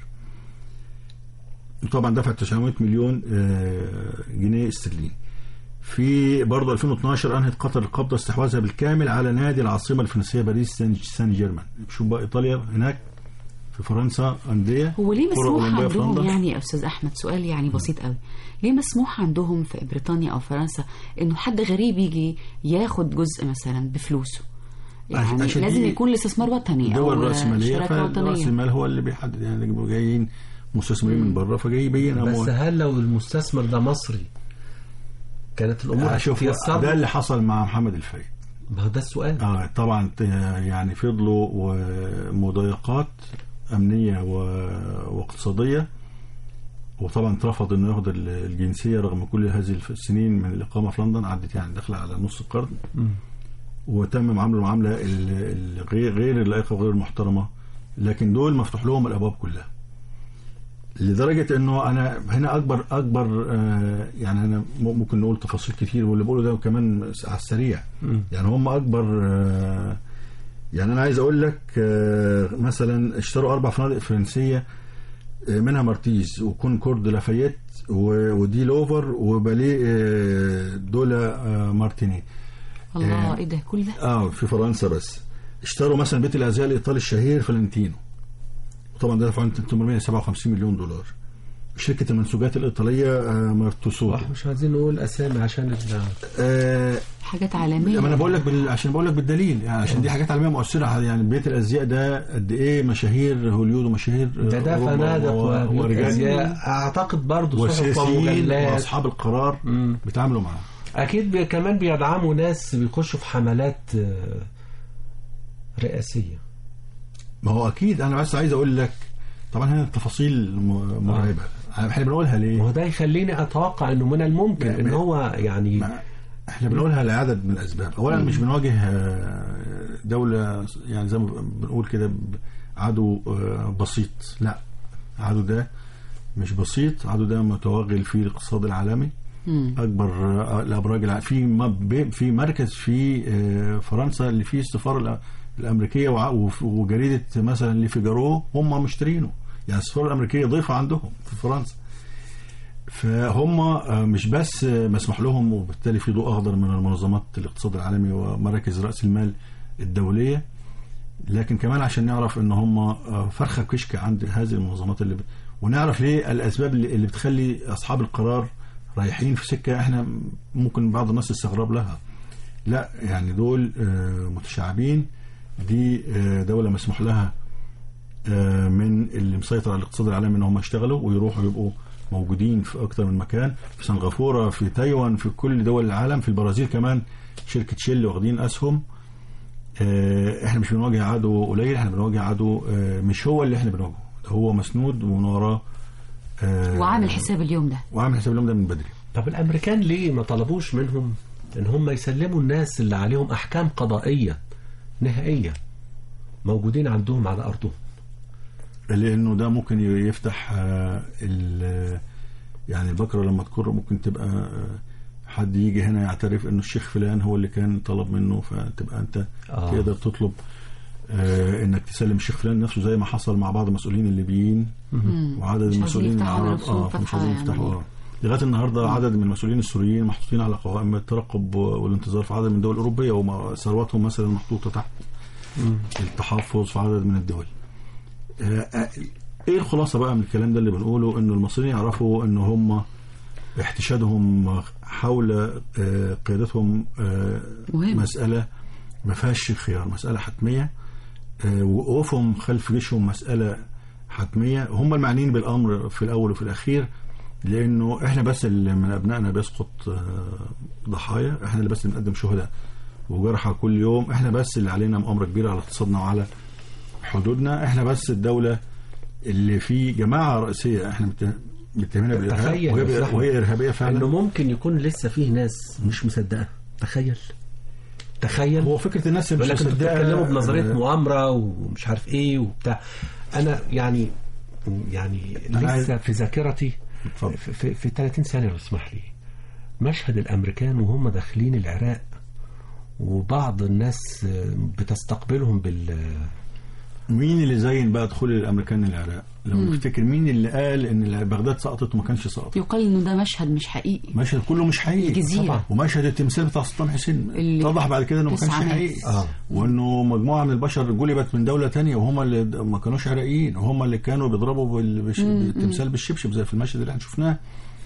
طبعا دفع 900 مليون آه، جنيه استرليني في برضه 2012 انهت قطر القبضه استحواذها بالكامل على نادي العاصمه الفرنسيه باريس سان, سان جيرمان شوف بقى ايطاليا هناك في فرنسا انديه هو ليه كرة مسموح أولمبية في عندهم لندن. يعني يا استاذ احمد سؤال يعني بسيط قوي ليه مسموح عندهم في بريطانيا او فرنسا انه حد غريب يجي ياخد جزء مثلا بفلوسه يعني عشان لازم دي يكون الاستثمار وطني دول او راسماليه شراكه فراس وطنيه المال هو اللي بيحدد يعني بيبقوا جايين مستثمرين من بره فجاي يبين بس اموال هل لو المستثمر ده مصري كانت الامور شوف هتتيسر ده له؟ اللي حصل مع محمد الفايد ما هو ده السؤال آه طبعا ت- يعني فضلوا ومضايقات أمنية و- واقتصادية وطبعا اترفض انه ياخد ال- الجنسيه رغم كل هذه الف- السنين من الاقامه في لندن عدت يعني داخله على نص القرن وتم معامله المعامله ال- الغير غير اللائقه وغير المحترمه لكن دول مفتوح لهم الابواب كلها لدرجه انه انا هنا اكبر اكبر آه، يعني انا م- ممكن نقول تفاصيل كتير واللي بقوله ده كمان على السريع يعني هم اكبر آه، يعني انا عايز اقول لك آه، مثلا اشتروا اربع فنادق فرنسيه آه، منها مارتيز وكونكورد لافايت و- ودي لوفر وباليه آه، دولا آه، مارتيني الله آه. ايه ده كل ده اه في فرنسا بس اشتروا مثلا بيت الازياء الايطالي الشهير فلنتينو وطبعا ده دفعوا 857 مليون دولار شركه المنسوجات الايطاليه آه، مارتوسوتو صح مش عايزين نقول اسامي عشان ال- آه حاجات عالميه ما انا بقول لك بال... عشان بقول لك بالدليل يعني عشان دي حاجات علميه مؤثره يعني بيت الازياء ده قد ايه مشاهير هوليود ومشاهير ده ده أوروبا فنادق و- وبيوت ورجال ازياء اعتقد برضه صحف وسياسيين ومجلات واصحاب القرار مم. بيتعاملوا معاه اكيد بي كمان بيدعموا ناس بيخشوا في حملات آه، رئاسيه ما هو اكيد انا بس عايز اقول لك طبعا هنا التفاصيل م- مرعبه احنا بنقولها ما هو ليه؟ ده يخليني اتوقع انه من الممكن لا، ان ما- هو يعني ما- احنا بنقولها لعدد من الاسباب اولا مش بنواجه آه، دوله يعني زي ما بنقول كده ب- عدو آه، بسيط لا عدو ده مش بسيط عدو ده متوغل في الاقتصاد العالمي مم. اكبر آه، الابراج الع- في مب- في مركز في آه، فرنسا اللي فيه السفاره الأ- الامريكيه وع- وف- وجريده مثلا لفيجارو هم مشترينه يعني السفاره الامريكيه ضيفه عندهم في فرنسا فهم آه، مش بس آه، مسموح لهم وبالتالي في ضوء اخضر من المنظمات الاقتصاد العالمي ومراكز راس المال الدوليه لكن كمان عشان نعرف ان هم آه، فرخه كشك عند هذه المنظمات اللي ب... ونعرف ليه الاسباب اللي اللي بتخلي اصحاب القرار رايحين في سكه احنا ممكن بعض الناس تستغرب لها لا يعني دول آه، متشعبين دي آه، دوله مسموح لها آه، من اللي مسيطر على الاقتصاد العالمي ان هم يشتغلوا ويروحوا يبقوا موجودين في اكتر من مكان في سنغافوره في تايوان في كل دول العالم في البرازيل كمان شركه شيل واخدين اسهم آه، احنا مش بنواجه عدو قليل احنا بنواجه عدو آه، مش هو اللي احنا بنواجهه ده هو مسنود ومن وراه آه، وعامل حساب اليوم ده وعامل حساب اليوم ده من بدري طب الامريكان ليه ما طلبوش منهم ان هم يسلموا الناس اللي عليهم احكام قضائيه نهائيه موجودين عندهم على ارضهم لانه ده ممكن يفتح آه، ال- يعني البكره لما تكر ممكن تبقى آه، حد يجي هنا يعترف انه الشيخ فلان هو اللي كان طلب منه فتبقى انت آه. تقدر تطلب آه انك تسلم الشيخ فلان نفسه زي ما حصل مع بعض المسؤولين الليبيين وعدد عايزين المسؤولين يفتحوا العرب نفسهم اه مش فتحة عايزين يعني. يفتحوا اه لغايه النهارده عدد من المسؤولين السوريين محطوطين على قوائم الترقب والانتظار في عدد من الدول الاوروبيه وثرواتهم مثلا محطوطه تحت التحفظ في عدد من الدول. آه، آه، ايه الخلاصه بقى من الكلام ده اللي بنقوله انه المصريين يعرفوا ان هم احتشادهم حول آه، قيادتهم آه، مهم. مساله ما فيهاش خيار مساله حتميه آه، وقوفهم خلف جيشهم مساله حتميه هم المعنيين بالامر في الاول وفي الاخير لانه احنا بس اللي من ابنائنا بيسقط آه، ضحايا احنا اللي بس اللي بنقدم شهداء وجرحى كل يوم احنا بس اللي علينا مؤامره كبيره على اقتصادنا وعلى حدودنا احنا بس الدوله اللي في جماعه رئيسيه احنا مت- متهمينها بالارهاب تخيل وهي, يا صاحبي وهي ارهابيه انه فعلا ممكن يكون لسه فيه ناس مش مصدقه تخيل تخيل هو فكره الناس اللي يقول مش لك انتوا مصدقة، بتتكلموا بنظريه آه، مؤامره ومش عارف ايه وبتاع انا يعني يعني أنا عايز- لسه في ذاكرتي اتفضل. في, في, في 30 سنه لو تسمح لي مشهد الامريكان وهم داخلين العراق وبعض الناس آه، بتستقبلهم بال مين اللي زين بقى دخول الامريكان العراق لو نفتكر مين اللي قال ان بغداد سقطت وما كانش سقطت يقال انه ده مشهد مش حقيقي مشهد كله مش حقيقي الجزيرة. طبعا. ومشهد التمثال بتاع صدام حسين اللي اتضح بعد كده انه ما كانش تسعة ناس. حقيقي آه. وانه مجموعه من البشر جلبت من دوله تانية وهم اللي ما كانوش عراقيين وهم اللي كانوا بيضربوا بال- بالش- بالتمثال بالشبشب زي في المشهد اللي احنا شفناه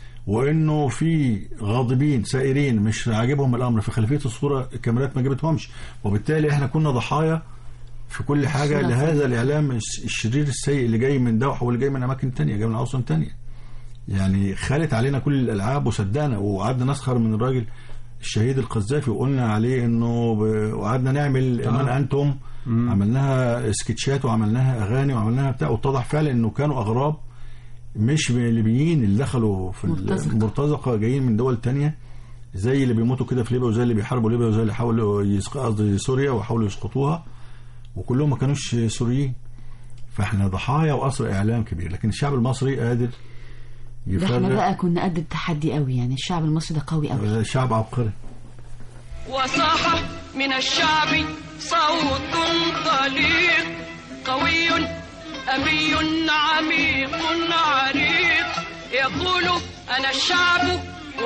وانه في غاضبين سائرين مش عاجبهم الامر في خلفيه الصوره الكاميرات ما جابتهمش وبالتالي احنا كنا ضحايا في كل حاجه صورة لهذا الاعلام الش- الشرير السيء اللي جاي من دوحه واللي جاي من اماكن تانية جاي من اوسط تانية يعني خالت علينا كل الالعاب وصدقنا وقعدنا نسخر من الراجل الشهيد القذافي وقلنا عليه انه ب- وقعدنا نعمل آه. من انتم عملناها سكتشات وعملناها اغاني وعملناها بتاع واتضح فعلا انه كانوا اغراب مش ليبيين اللي دخلوا في مرتزقة. المرتزقه جايين من دول تانية زي اللي بيموتوا كده في ليبيا وزي اللي بيحاربوا ليبيا وزي اللي حاولوا يسق- قصدي سوريا وحاولوا يسقطوها وكلهم ما كانوش سوريين فاحنا ضحايا واسر اعلام كبير لكن الشعب المصري قادر ده احنا يفرق بقى كنا قد التحدي قوي يعني الشعب المصري ده قوي قوي شعب عبقري وصاح من الشعب صوت طليق قوي أبي عميق عريق يقول أنا الشعب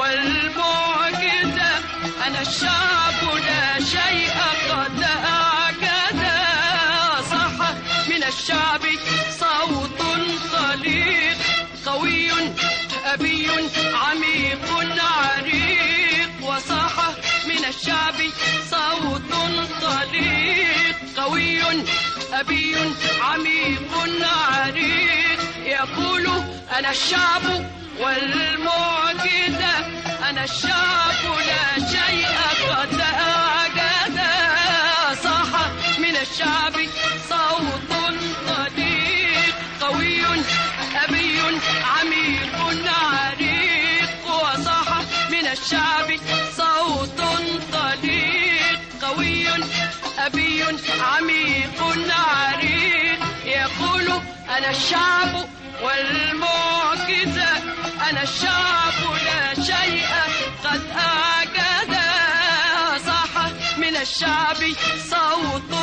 والمعجزة أنا الشعب لا شيء قد أعجز صاح من الشعب صوت طليق قوي أبي عميق عريق وصاح من الشعب صوت طليق قوي أبي عميق عريق يقول أنا الشعب والمعجزة أنا الشعب لا شيء قد أعجز صاح من الشعب صوت طليق قوي أبي عميق عريق وصاح من الشعب صوت طليق قوي أبي عميق عريق يقول أنا الشعب والمعجزة أنا الشعب لا شيء قد أعجز صاح من الشعب صوت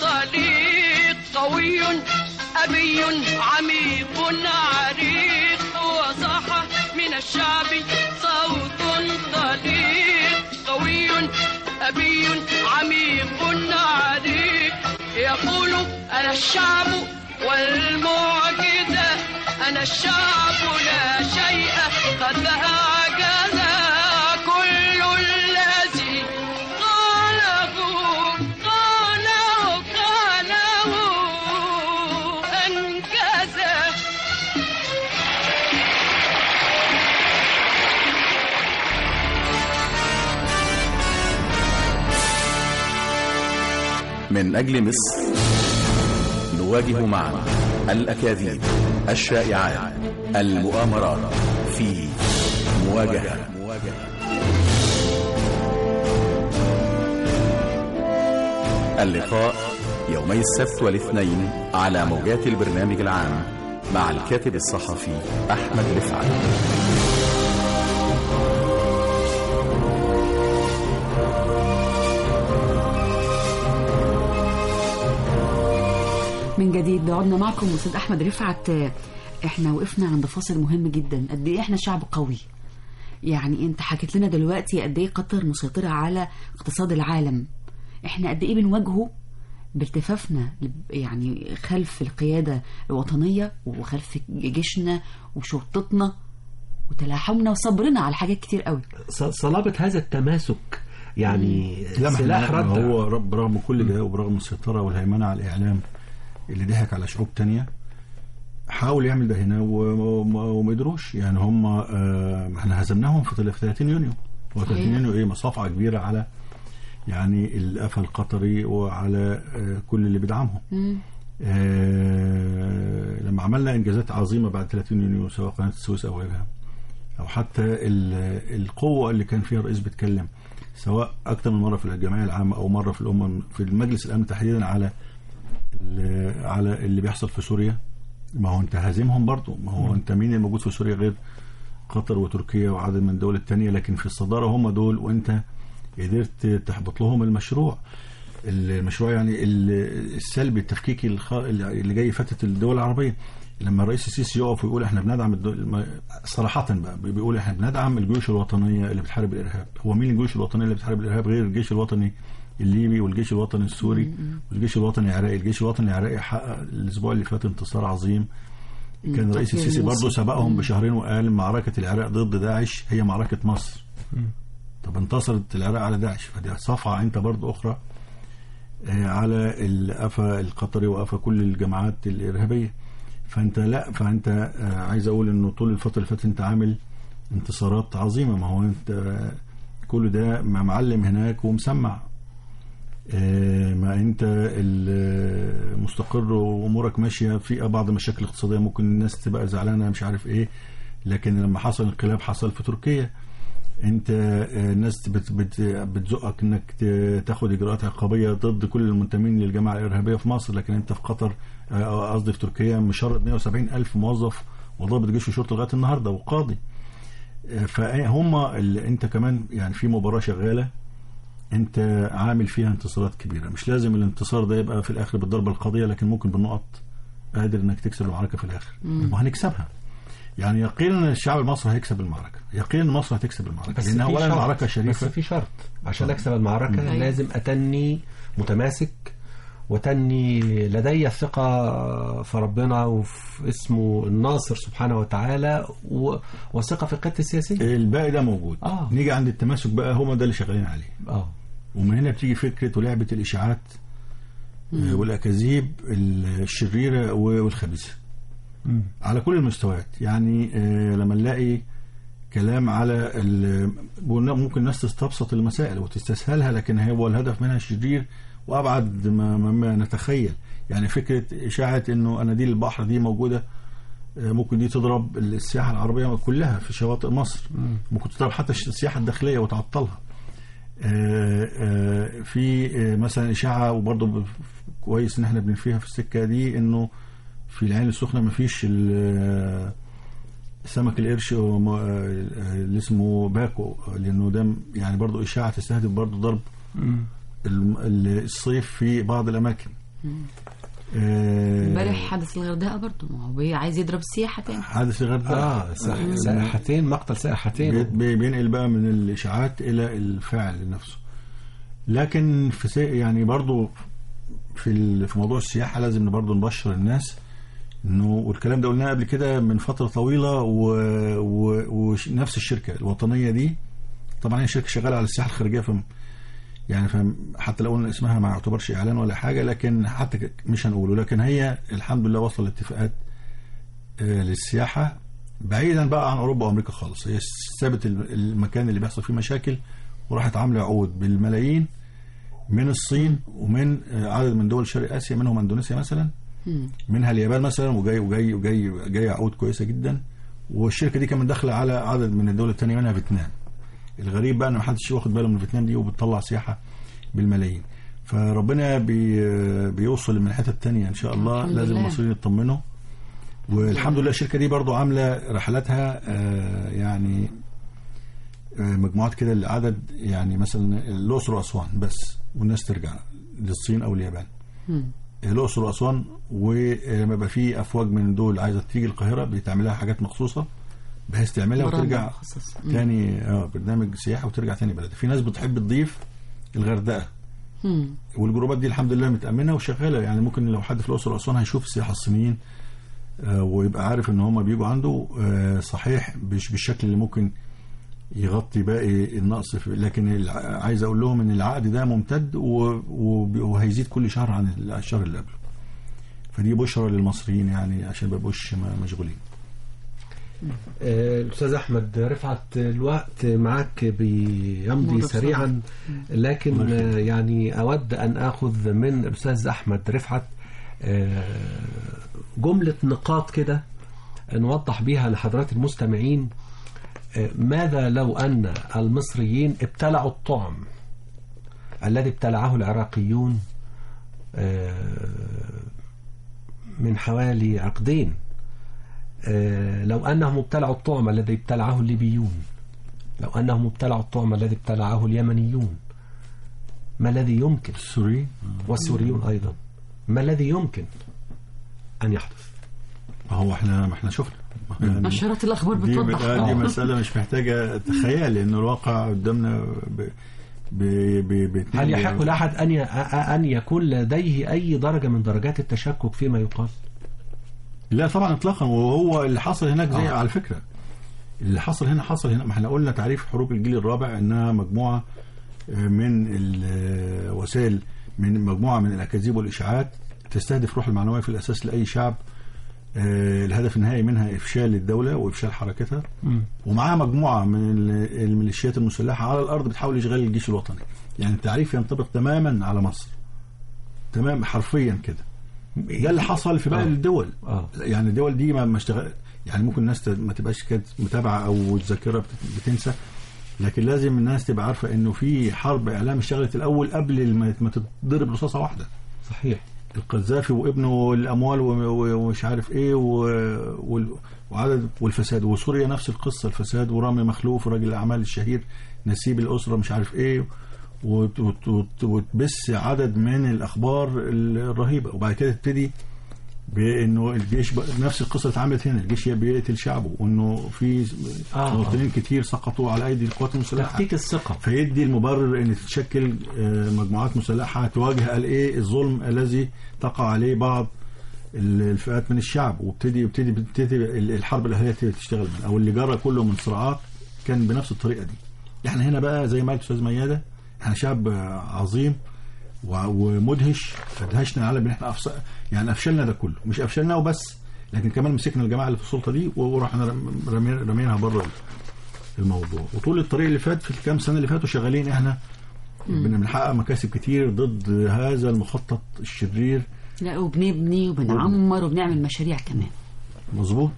طليق قوي أبي عميق عريق وصاح من الشعب صوت طليق قوي أبي عميق عريق يقول أنا الشعب والمعجزة أنا الشعب لا شيء قد أعجز كل الذي قاله قاله قاله أنجزه من أجل مصر نواجه معا الأكاذيب الشائعات المؤامرات في مواجهة اللقاء يومي السبت والاثنين على موجات البرنامج العام مع الكاتب الصحفي أحمد رفعت من جديد عدنا معكم استاذ احمد رفعت آه، احنا وقفنا عند فاصل مهم جدا قد ايه احنا شعب قوي يعني انت حكيت لنا دلوقتي قد ايه قطر مسيطره على اقتصاد العالم احنا قد ايه بنواجهه بالتفافنا يعني خلف القياده الوطنيه وخلف جيشنا وشرطتنا وتلاحمنا وصبرنا على حاجات كتير قوي ص- صلابة هذا التماسك يعني لا ما سلاح احنا- ردع هو رب- برغم كل ده وبرغم السيطرة والهيمنة على الإعلام اللي ضحك على شعوب تانية حاول يعمل ده هنا و- وما وما قدروش يعني هم آه، احنا هزمناهم في تل- في 30 يونيو هو 30 صحيح. يونيو ايه مصافعة كبيرة على يعني القفا القطري وعلى آه، كل اللي بيدعمهم مم. آه، لما عملنا انجازات عظيمه بعد 30 يونيو سواء قناه السويس او غيرها او حتى ال- القوه اللي كان فيها الرئيس بيتكلم سواء اكثر من مره في الجمعيه العامه او مره في الامم في المجلس الامن تحديدا على ال- على اللي بيحصل في سوريا ما هو انت هازمهم برضه ما هو انت مين الموجود في سوريا غير قطر وتركيا وعدد من الدول التانية لكن في الصدارة هم دول وانت قدرت تحبط لهم المشروع المشروع يعني ال- السلبي التفكيكي الخ- اللي جاي فاتت الدول العربية لما الرئيس السيسي يقف ويقول احنا بندعم الدول ما- صراحة بقى بيقول احنا بندعم الجيوش الوطنية اللي بتحارب الارهاب هو مين الجيوش الوطنية اللي بتحارب الارهاب غير الجيش الوطني الليبي والجيش الوطني السوري والجيش الوطني العراقي الجيش الوطني العراقي حقق الاسبوع اللي فات انتصار عظيم كان الرئيس تطهير السيسي برضه مصر. سبقهم مم. بشهرين وقال معركة العراق ضد داعش هي معركة مصر طب انتصرت العراق على داعش فدي صفعة انت برضه اخرى آه، على القفا القطري وقفا كل الجماعات الارهابيه فانت لا فانت آه، عايز اقول انه طول الفتره اللي فاتت انت عامل انتصارات عظيمه ما هو انت آه، كل ده مع معلم هناك ومسمع آه، ما انت ال- مستقر وامورك ماشيه في بعض المشاكل الاقتصاديه ممكن الناس تبقى زعلانه مش عارف ايه لكن لما حصل انقلاب حصل في تركيا انت آه، الناس بت بت بتزقك انك ت- تاخد اجراءات عقابيه ضد كل المنتمين للجماعه الارهابيه في مصر لكن انت في قطر آه، قصدي في تركيا مشرد 170 الف موظف وضابط جيش وشرطه لغايه النهارده وقاضي آه، فهم اللي انت كمان يعني في مباراه شغاله انت عامل فيها انتصارات كبيره مش لازم الانتصار ده يبقى في الاخر بالضربه القاضيه لكن ممكن بالنقط قادر انك تكسب المعركه في الاخر وهنكسبها يعني يقينا الشعب المصري هيكسب المعركة يقينا مصر هتكسب المعركة لأن في أولا شرط. المعركة شريفة بس في شرط عشان اكسب المعركه أيوة. لازم اتني متماسك وتني لدي الثقة في ربنا وفي اسمه الناصر سبحانه وتعالى و... وثقة في القيادة السياسية الباقي ده موجود آه. نيجي عند التماسك بقى هم ده اللي شغالين عليه اه ومن هنا بتيجي فكرة ولعبة الإشاعات آه، والأكاذيب الشريرة و- والخبيثة على كل المستويات يعني آه، لما نلاقي كلام على ال- قلنا ممكن الناس تستبسط المسائل وتستسهلها لكن هو الهدف منها شرير وابعد ما, ما, ما نتخيل يعني فكره اشاعه انه اناديل البحر دي موجوده آه، ممكن دي تضرب السياحه العربيه كلها في شواطئ مصر ممكن تضرب حتى السياحه الداخليه وتعطلها آه، آه، في آه، مثلا اشاعه وبرضه ب- كويس ان احنا بنفيها في السكه دي انه في العين السخنه مفيش ال- سمك القرش وم- آه، اللي اسمه باكو لانه ده يعني برضه اشاعه تستهدف برضه ضرب الم- ال- الصيف في بعض الاماكن آه، امبارح حدث الغردقه برضه ما هو بي- عايز يضرب السياحه تاني حادث الغردقه اه سائح- سائحتين مقتل بي- سائحتين بي- بينقل بقى من الاشاعات الى الفعل نفسه لكن في سي يعني برضو في ال- في موضوع السياحه لازم برضو نبشر الناس انه والكلام ده قلناه قبل كده من فتره طويله و- و- ونفس الشركه الوطنيه دي طبعا هي شركه شغاله على السياحه الخارجيه ف يعني فم حتى لو قلنا اسمها ما يعتبرش اعلان ولا حاجه لكن حتى ك- مش هنقوله لكن هي الحمد لله واصله لاتفاقات آه، للسياحه بعيدا بقى عن اوروبا وامريكا خالص هي سابت ال- المكان اللي بيحصل فيه مشاكل وراحت عامله عقود بالملايين من الصين ومن آه، عدد من دول شرق اسيا منهم اندونيسيا مثلا منها اليابان مثلا وجاي وجاي وجاي جاي عقود كويسه جدا والشركه دي كمان داخله على عدد من الدول الثانيه منها فيتنام الغريب بقى ان محدش واخد باله من فيتنام دي وبتطلع سياحه بالملايين فربنا بي بيوصل من الحته الثانيه ان شاء الله الحمد لازم لله. المصريين يطمنوا والحمد لله الشركه دي برضو عامله رحلاتها آه، يعني آه، مجموعات كده لعدد يعني مثلا الاقصر واسوان بس والناس ترجع للصين او اليابان الاقصر واسوان ولما يبقى في افواج من دول عايزه تيجي القاهره بيتعمل لها حاجات مخصوصه بحيث تعملها برامج وترجع مخصصة. مم. تاني اه برنامج سياحه وترجع تاني بلدها في ناس بتحب تضيف الغردقه مم. والجروبات دي الحمد لله متامنه وشغاله يعني ممكن لو حد في الاقصر واسوان هيشوف السياحه الصينيين آه، ويبقى عارف ان هم بيجوا عنده آه، صحيح مش بالشكل اللي ممكن يغطي باقي النقص في لكن الع- عايز اقول لهم ان العقد ده ممتد و- وب- وهيزيد كل شهر عن الشهر اللي قبله فدي بشرى للمصريين يعني عشان ما يبقوش م- مشغولين آه، الأستاذ أحمد رفعت الوقت معك بيمضي مرة سريعا لكن آه، يعني أود أن أخذ من الأستاذ أحمد رفعت آه، جملة نقاط كده نوضح بيها لحضرات المستمعين آه، ماذا لو أن المصريين ابتلعوا الطعم الذي ابتلعه العراقيون آه، من حوالي عقدين آه، لو أنهم ابتلعوا الطعم الذي ابتلعه الليبيون لو أنهم ابتلعوا الطعم الذي ابتلعه اليمنيون ما الذي يمكن السوريين والسوريون أيضا ما الذي يمكن أن يحدث ما هو احنا ما احنا شفنا يعني نشرات الأخبار دي, بتوضح دي آه. مسألة مش محتاجة تخيل لأن الواقع قدامنا ب ب ب ب هل يحق لأحد أن ي- أن يكون لديه أي درجة من درجات التشكك فيما يقال لا طبعا اطلاقا وهو اللي حصل هناك زي آه. على فكرة اللي حصل هنا حصل هنا ما احنا قلنا تعريف حروب الجيل الرابع انها مجموعة آه، من الوسائل من مجموعة من الأكاذيب والإشاعات تستهدف روح المعنوية في الأساس لأي شعب آه، الهدف النهائي منها إفشال الدولة وإفشال حركتها ومعاها مجموعة من ال- الميليشيات المسلحة على الأرض بتحاول إشغال الجيش الوطني يعني التعريف ينطبق تماما على مصر تمام حرفيا كده ده اللي حصل في باقي آه. الدول آه. يعني الدول دي ما ما اشتغل يعني ممكن الناس ت- ما تبقاش كانت متابعه او الذاكره بت- بتنسى لكن لازم الناس تبقى عارفه انه في حرب اعلام اشتغلت الاول قبل ما ما تتضرب رصاصه واحده صحيح القذافي وابنه الاموال و- و- ومش عارف ايه و- وال- وعدد والفساد وسوريا نفس القصه الفساد ورامي مخلوف رجل الاعمال الشهير نسيب الاسره مش عارف ايه وت- وت- وت- وتبث عدد من الاخبار الرهيبه وبعد كده تبتدي بانه الجيش بقى- نفس القصه اللي اتعملت هنا الجيش بيقتل شعبه وانه في آه. مواطنين كتير سقطوا على ايدي القوات المسلحه تفكيك الثقة فيدي المبرر ان تتشكل آه، مجموعات مسلحه تواجه قال ايه الظلم الذي تقع عليه بعض ال- الفئات من الشعب وابتدي يبتدي بتبتدي ال- الحرب الاهليه تبتدي تشتغل من او اللي جرى كله من صراعات كان بنفس الطريقه دي احنا هنا بقى زي ما قال الاستاذ مياده احنا شعب آه، عظيم و- ومدهش ادهشنا العالم ان احنا أفص... يعني افشلنا ده كله مش افشلنا وبس لكن كمان مسكنا الجماعه اللي في السلطه دي ورحنا رم- رمي- رميناها بره الموضوع وطول الطريق اللي فات في الكام سنه اللي فاتوا شغالين احنا بن- بنحقق مكاسب كتير ضد هذا المخطط الشرير لا وبنبني وبنعمر وبنعمل مشاريع كمان مظبوط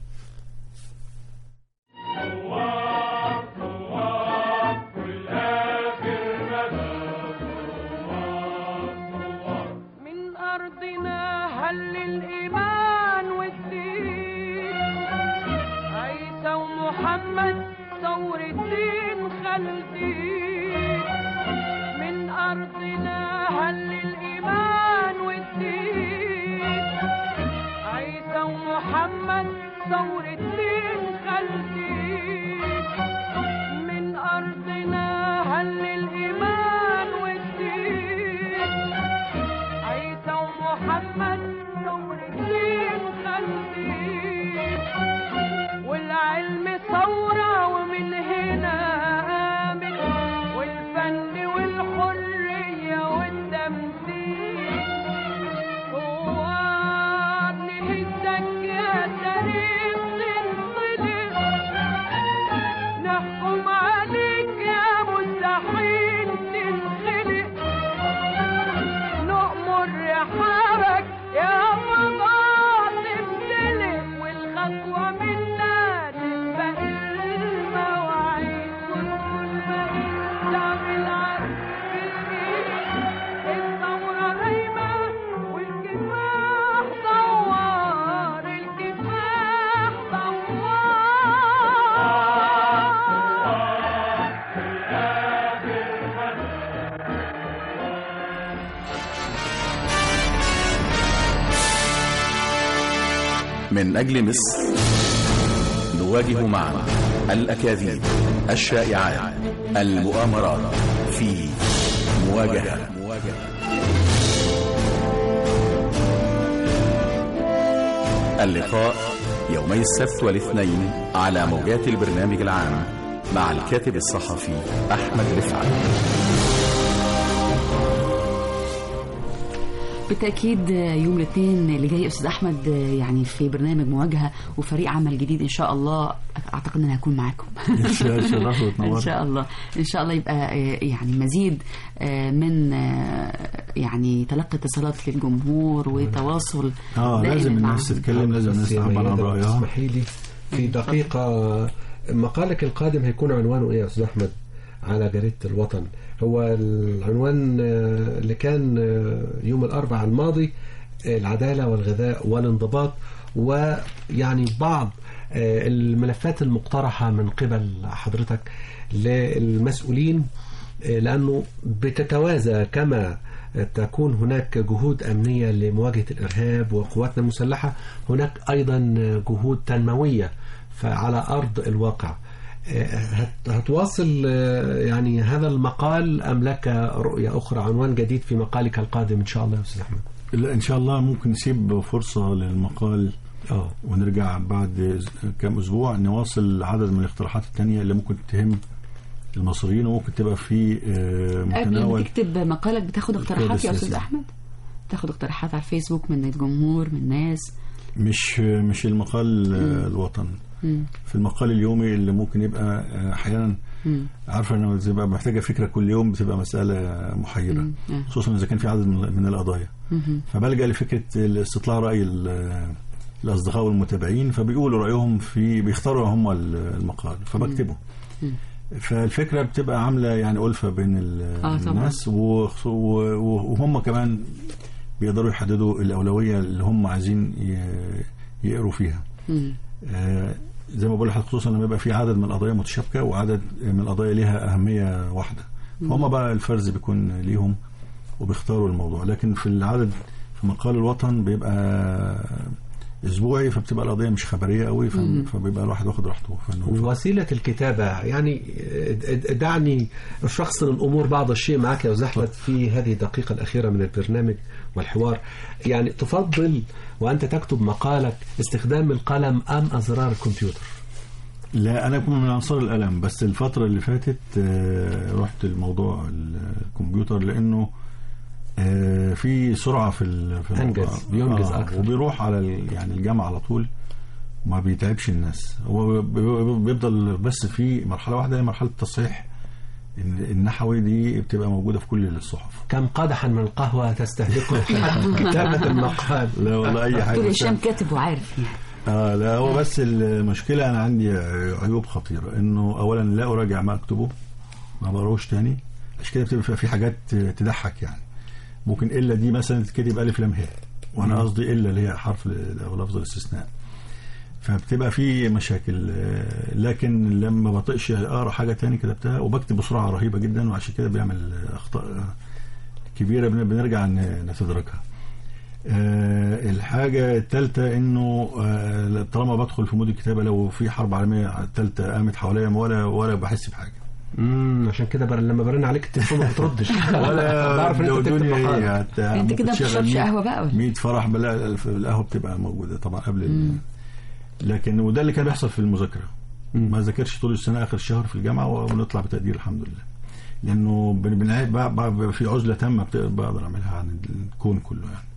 من أرضنا هل الإيمان والدين عيسى ومحمد ثور الدين خالدين من أرضنا هل الإيمان والدين عيسى ومحمد ثور الدين خالدين من أرضنا هل الإيمان والدين عيسى ومحمد نور الدين خلدين والعلم ثورة ومن هنا آمن والفن والحرية والتمثيل ثوار نهزك يا تاريخ من أجل مصر نواجه معا الأكاذيب الشائعات المؤامرات في مواجهة اللقاء يومي السبت والاثنين على موجات البرنامج العام مع الكاتب الصحفي أحمد رفعت بالتأكيد يوم الاثنين اللي جاي أستاذ أحمد يعني في برنامج مواجهة وفريق عمل جديد إن شاء الله أعتقد أن أنا هكون معاكم شرف إن وتنور شاء الله إن شاء الله يبقى آه، يعني مزيد آه، من آه، يعني تلقي اتصالات للجمهور وتواصل اه دائم لازم معهم. الناس تتكلم لازم الناس بس يا تعبر عن ميادة، رايها اسمحي لي في دقيقة مقالك القادم هيكون عنوانه ايه يا استاذ احمد على جريدة الوطن هو العنوان آه، اللي كان آه، يوم الاربعاء الماضي آه، العدالة والغذاء والانضباط ويعني بعض آه، الملفات المقترحة من قبل حضرتك للمسؤولين آه، لأنه بتتوازى كما تكون هناك جهود أمنية لمواجهة الإرهاب وقواتنا المسلحة هناك أيضا جهود تنموية فعلى أرض الواقع آه، هت- هتواصل آه، يعني هذا المقال أم لك رؤية أخرى عنوان جديد في مقالك القادم إن شاء الله يا أستاذ أحمد لا ان شاء الله ممكن نسيب فرصه للمقال آه ونرجع بعد أس- كام اسبوع نواصل عدد من الاقتراحات التانية اللي ممكن تهم المصريين وممكن تبقى في آه، قبل ما متناول تكتب مقالك بتاخد اقتراحات يا السياسي. أستاذ أحمد تاخد اقتراحات على الفيسبوك من الجمهور من الناس مش مش المقال آه، الوطن مم. في المقال اليومي اللي ممكن يبقى آه، احيانا مم. عارفه انا بتبقى محتاجه فكره كل يوم بتبقى مساله محيره مم. آه. خصوصا اذا كان في عدد من من القضايا مهم. فبلجأ لفكرة استطلاع رأي ال- الأصدقاء والمتابعين فبيقولوا رأيهم في بيختاروا هم ال- المقال فبكتبه فالفكرة بتبقى عاملة يعني ألفة بين ال- آه، طبعا. الناس و- و- وهم كمان بيقدروا يحددوا الأولوية اللي هم عايزين ي- يقروا فيها مم. آه، زي ما بقول لحضرتك خصوصا لما يبقى في عدد من القضايا متشابكه وعدد من القضايا ليها اهميه واحده فهم بقى الفرز بيكون ليهم وبيختاروا الموضوع لكن في العدد في مقال الوطن بيبقى اسبوعي فبتبقى القضيه مش خبريه قوي ف- فبيبقى الواحد واخد راحته في إنه- وسيلة الكتابة يعني دعني الشخص الأمور بعض الشيء معك يا أستاذ أحمد في هذه الدقيقة الأخيرة من البرنامج والحوار يعني تفضل وأنت تكتب مقالك استخدام القلم أم أزرار الكمبيوتر لا انا كنت من انصار القلم بس الفتره اللي فاتت آه، رحت الموضوع الكمبيوتر لانه آه، في سرعه في ال- في الموضوع. أنجز، بينجز أكثر. وبيروح على ال- يعني الجامعه على طول ما بيتعبش الناس هو بي- بي- بيفضل بس في مرحله واحده هي مرحله التصحيح إن- النحوي دي بتبقى موجوده في كل الصحف كم قدحا من القهوة تستهلكه حتى كتابة المقال لا والله اي حاجه دكتور بس هشام كاتب وعارف يعني اه لا هو بس المشكله انا عندي عيوب خطيره انه اولا لا اراجع ما اكتبه ما بقروش تاني عشان كده بتبقى في حاجات تضحك يعني ممكن الا دي مثلا تتكتب الف لام هاء وانا قصدي الا اللي هي حرف ال- او لفظ الاستثناء فبتبقى في مشاكل آه، لكن لما بطقش اقرا حاجه تاني كتبتها وبكتب بسرعه رهيبه جدا وعشان كده بيعمل اخطاء آه، كبيره بن- بنرجع ن- نتدركها آه، الحاجة الثالثة انه آه، طالما بدخل في مود الكتابة لو في حرب عالمية الثالثة قامت حواليا ولا ولا بحس بحاجة امم عشان كده بر... لما برن عليك التليفون ما بتردش ولا بعرف ان لو انت تكتب الدنيا مقال ايه هت- انت ممكن كده ما تشغل بتشربش مية- قهوه بقى ولا 100 فرح بلا الف- القهوة بتبقى موجودة طبعا قبل ال... لكن وده اللي كان بيحصل في المذاكرة ما ذاكرش طول السنة آخر الشهر في الجامعة ونطلع بتقدير الحمد لله لأنه بن- بنعيد بقى- بقى بقى في عزلة تامة بت- بقدر أعملها عن الكون كله يعني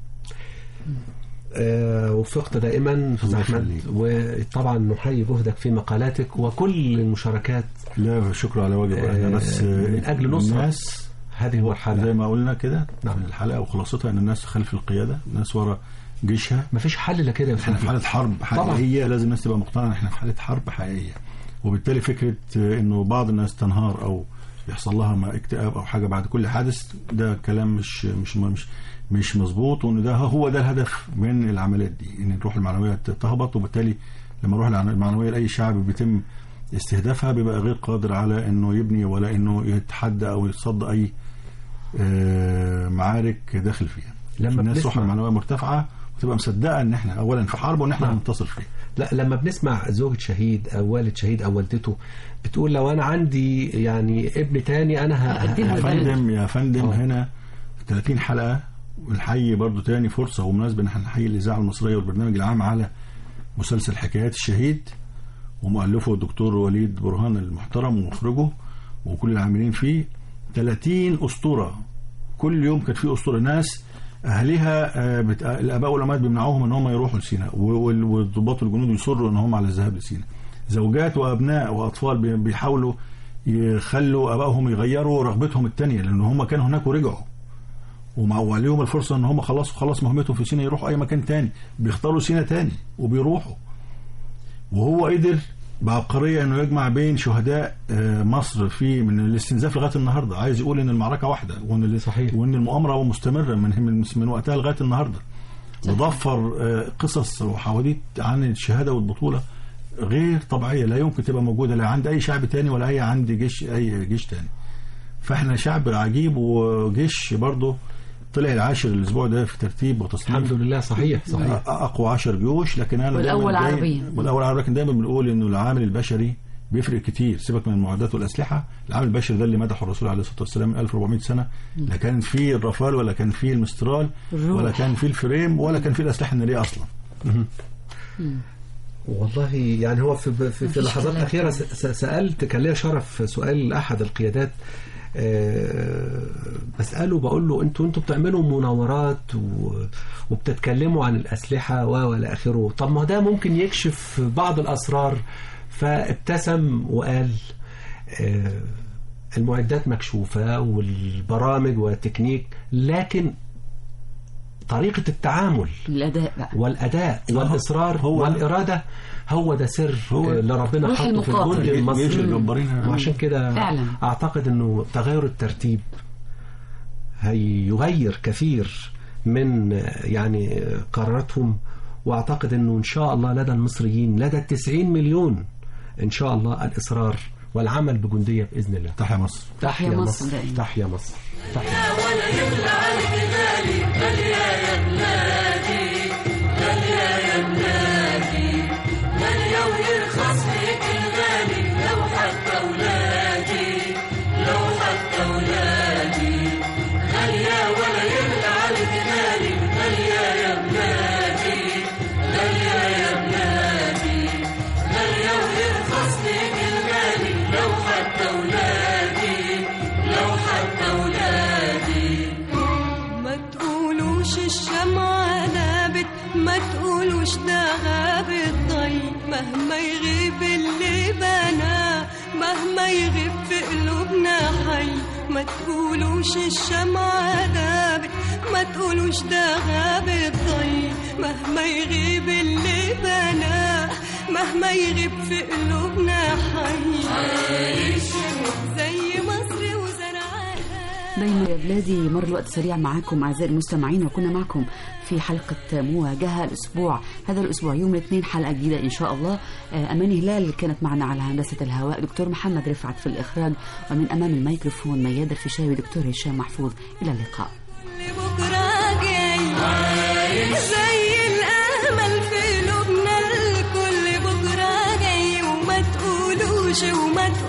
آه، وفقت دائما استاذ الله احمد يخليك. وطبعا نحيي جهدك في مقالاتك وكل المشاركات لا شكرا على واجب احنا بس آه، من اجل نصرة الناس هذه زي المرحله ما قلنا كده نعم. في الحلقه وخلاصتها ان الناس خلف القياده الناس ورا جيشها ما فيش حل لكده يا احنا في استاذ حاله حرب حقيقيه لازم الناس تبقى مقتنعه ان احنا في حاله حرب حقيقيه وبالتالي فكره آه، انه بعض الناس تنهار او يحصل لها ما اكتئاب او حاجه بعد كل حادث ده كلام مش مش مش مش مظبوط وان ده هو ده الهدف من العمليات دي ان الروح المعنويه تهبط وبالتالي لما الروح المعنويه لاي شعب بيتم استهدافها بيبقى غير قادر على انه يبني ولا انه يتحدى او يتصدى اي آه، معارك داخل فيها لما الناس بنسمع- روحها المعنويه مرتفعه وتبقى مصدقه ان احنا اولا في حرب وان احنا هننتصر فيه لا لما بنسمع زوجة شهيد او والد شهيد او والدته بتقول لو انا عندي يعني ابن تاني انا ه- هقدمه يا ه- البلد. فندم يا فندم آه. هنا 30 حلقه ونحيي برضو تاني فرصه ومناسبه ان احنا نحيي الاذاعه المصريه والبرنامج العام على مسلسل حكايات الشهيد ومؤلفه الدكتور وليد برهان المحترم ومخرجه وكل العاملين فيه 30 اسطوره كل يوم كانت في اسطوره ناس اهلها آه، بت... الاباء والامهات بيمنعوهم ان هم يروحوا لسيناء و- وال- والضباط والجنود يصروا ان هم على الذهاب لسيناء زوجات وابناء واطفال بي- بيحاولوا يخلوا ابائهم يغيروا رغبتهم التانية لان هم كانوا هناك ورجعوا ومع وعليهم الفرصه ان هم خلصوا خلص مهمتهم في سيناء يروحوا اي مكان تاني بيختاروا سيناء تاني وبيروحوا وهو قدر بعبقريه انه يجمع بين شهداء آه، مصر في من الاستنزاف لغايه النهارده عايز يقول ان المعركه واحده وان ال- صحيح. وان المؤامره مستمره من من, من وقتها لغايه النهارده وضفر آه، قصص وحواديت عن الشهاده والبطوله غير طبيعيه لا يمكن تبقى موجوده لا عند اي شعب تاني ولا اي عند جيش اي جيش تاني فاحنا شعب عجيب وجيش برضه طلع العاشر الاسبوع ده في ترتيب وتصنيف الحمد لله صحيح صحيح اقوى 10 جيوش لكن انا والأول دايماً- عربياً. والاول عربيا لكن دايما بنقول انه العامل البشري بيفرق كتير سيبك من المعدات والاسلحه العامل البشري ده اللي مدحه الرسول عليه الصلاه والسلام من 1400 سنه لا كان فيه الرافال ولا كان فيه المسترال الروح. ولا كان فيه الفريم ولا كان فيه الاسلحه الناريه اصلا والله يعني هو في في, في مفيش اللحظات كلام. الأخيرة س- س- سألت كان ليا شرف سؤال أحد القيادات آه، بسأله بقول له انتوا انتوا بتعملوا مناورات و- وبتتكلموا عن الأسلحة و والى آخره طب ما ده ممكن يكشف بعض الأسرار فابتسم وقال آه، المعدات مكشوفة والبرامج والتكنيك لكن طريقة التعامل الاداء بقى والاداء والاصرار هو- والاراده هو ده سر هو- اللي ربنا روح حطه في المقاتل. الجند جيش المصري الجبارين وعشان كده فعلا. اعتقد انه تغير الترتيب هيغير كثير من يعني قراراتهم واعتقد انه ان شاء الله لدى المصريين لدى التسعين مليون ان شاء الله الاصرار والعمل بجنديه باذن الله تحيا مصر تحيا مصر دائما. تحيا مصر تحيا ما تقولوش الشمعة غابت ما تقولوش ده غاب الضي مهما يغيب اللي بنا مهما يغيب في قلوبنا حي ما تقولوش الشمعة غابت ما تقولوش ده غاب الضي مهما يغيب اللي بنا مهما يغيب في قلوبنا حي عايش زي مصر وزرعها دايما يا بلادي مر الوقت سريع معاكم اعزائي المستمعين وكنا معكم في حلقه مواجهه الاسبوع هذا الاسبوع يوم الاثنين حلقه جديده ان شاء الله آه، اماني هلال كانت معنا على هندسه الهواء دكتور محمد رفعت في الاخراج ومن امام الميكروفون مياد الفيشاوي دكتور هشام محفوظ الى اللقاء بكرة جاي زي الأمل في قلوبنا الكل بكرة جاي وما تقولوش وما تقولوش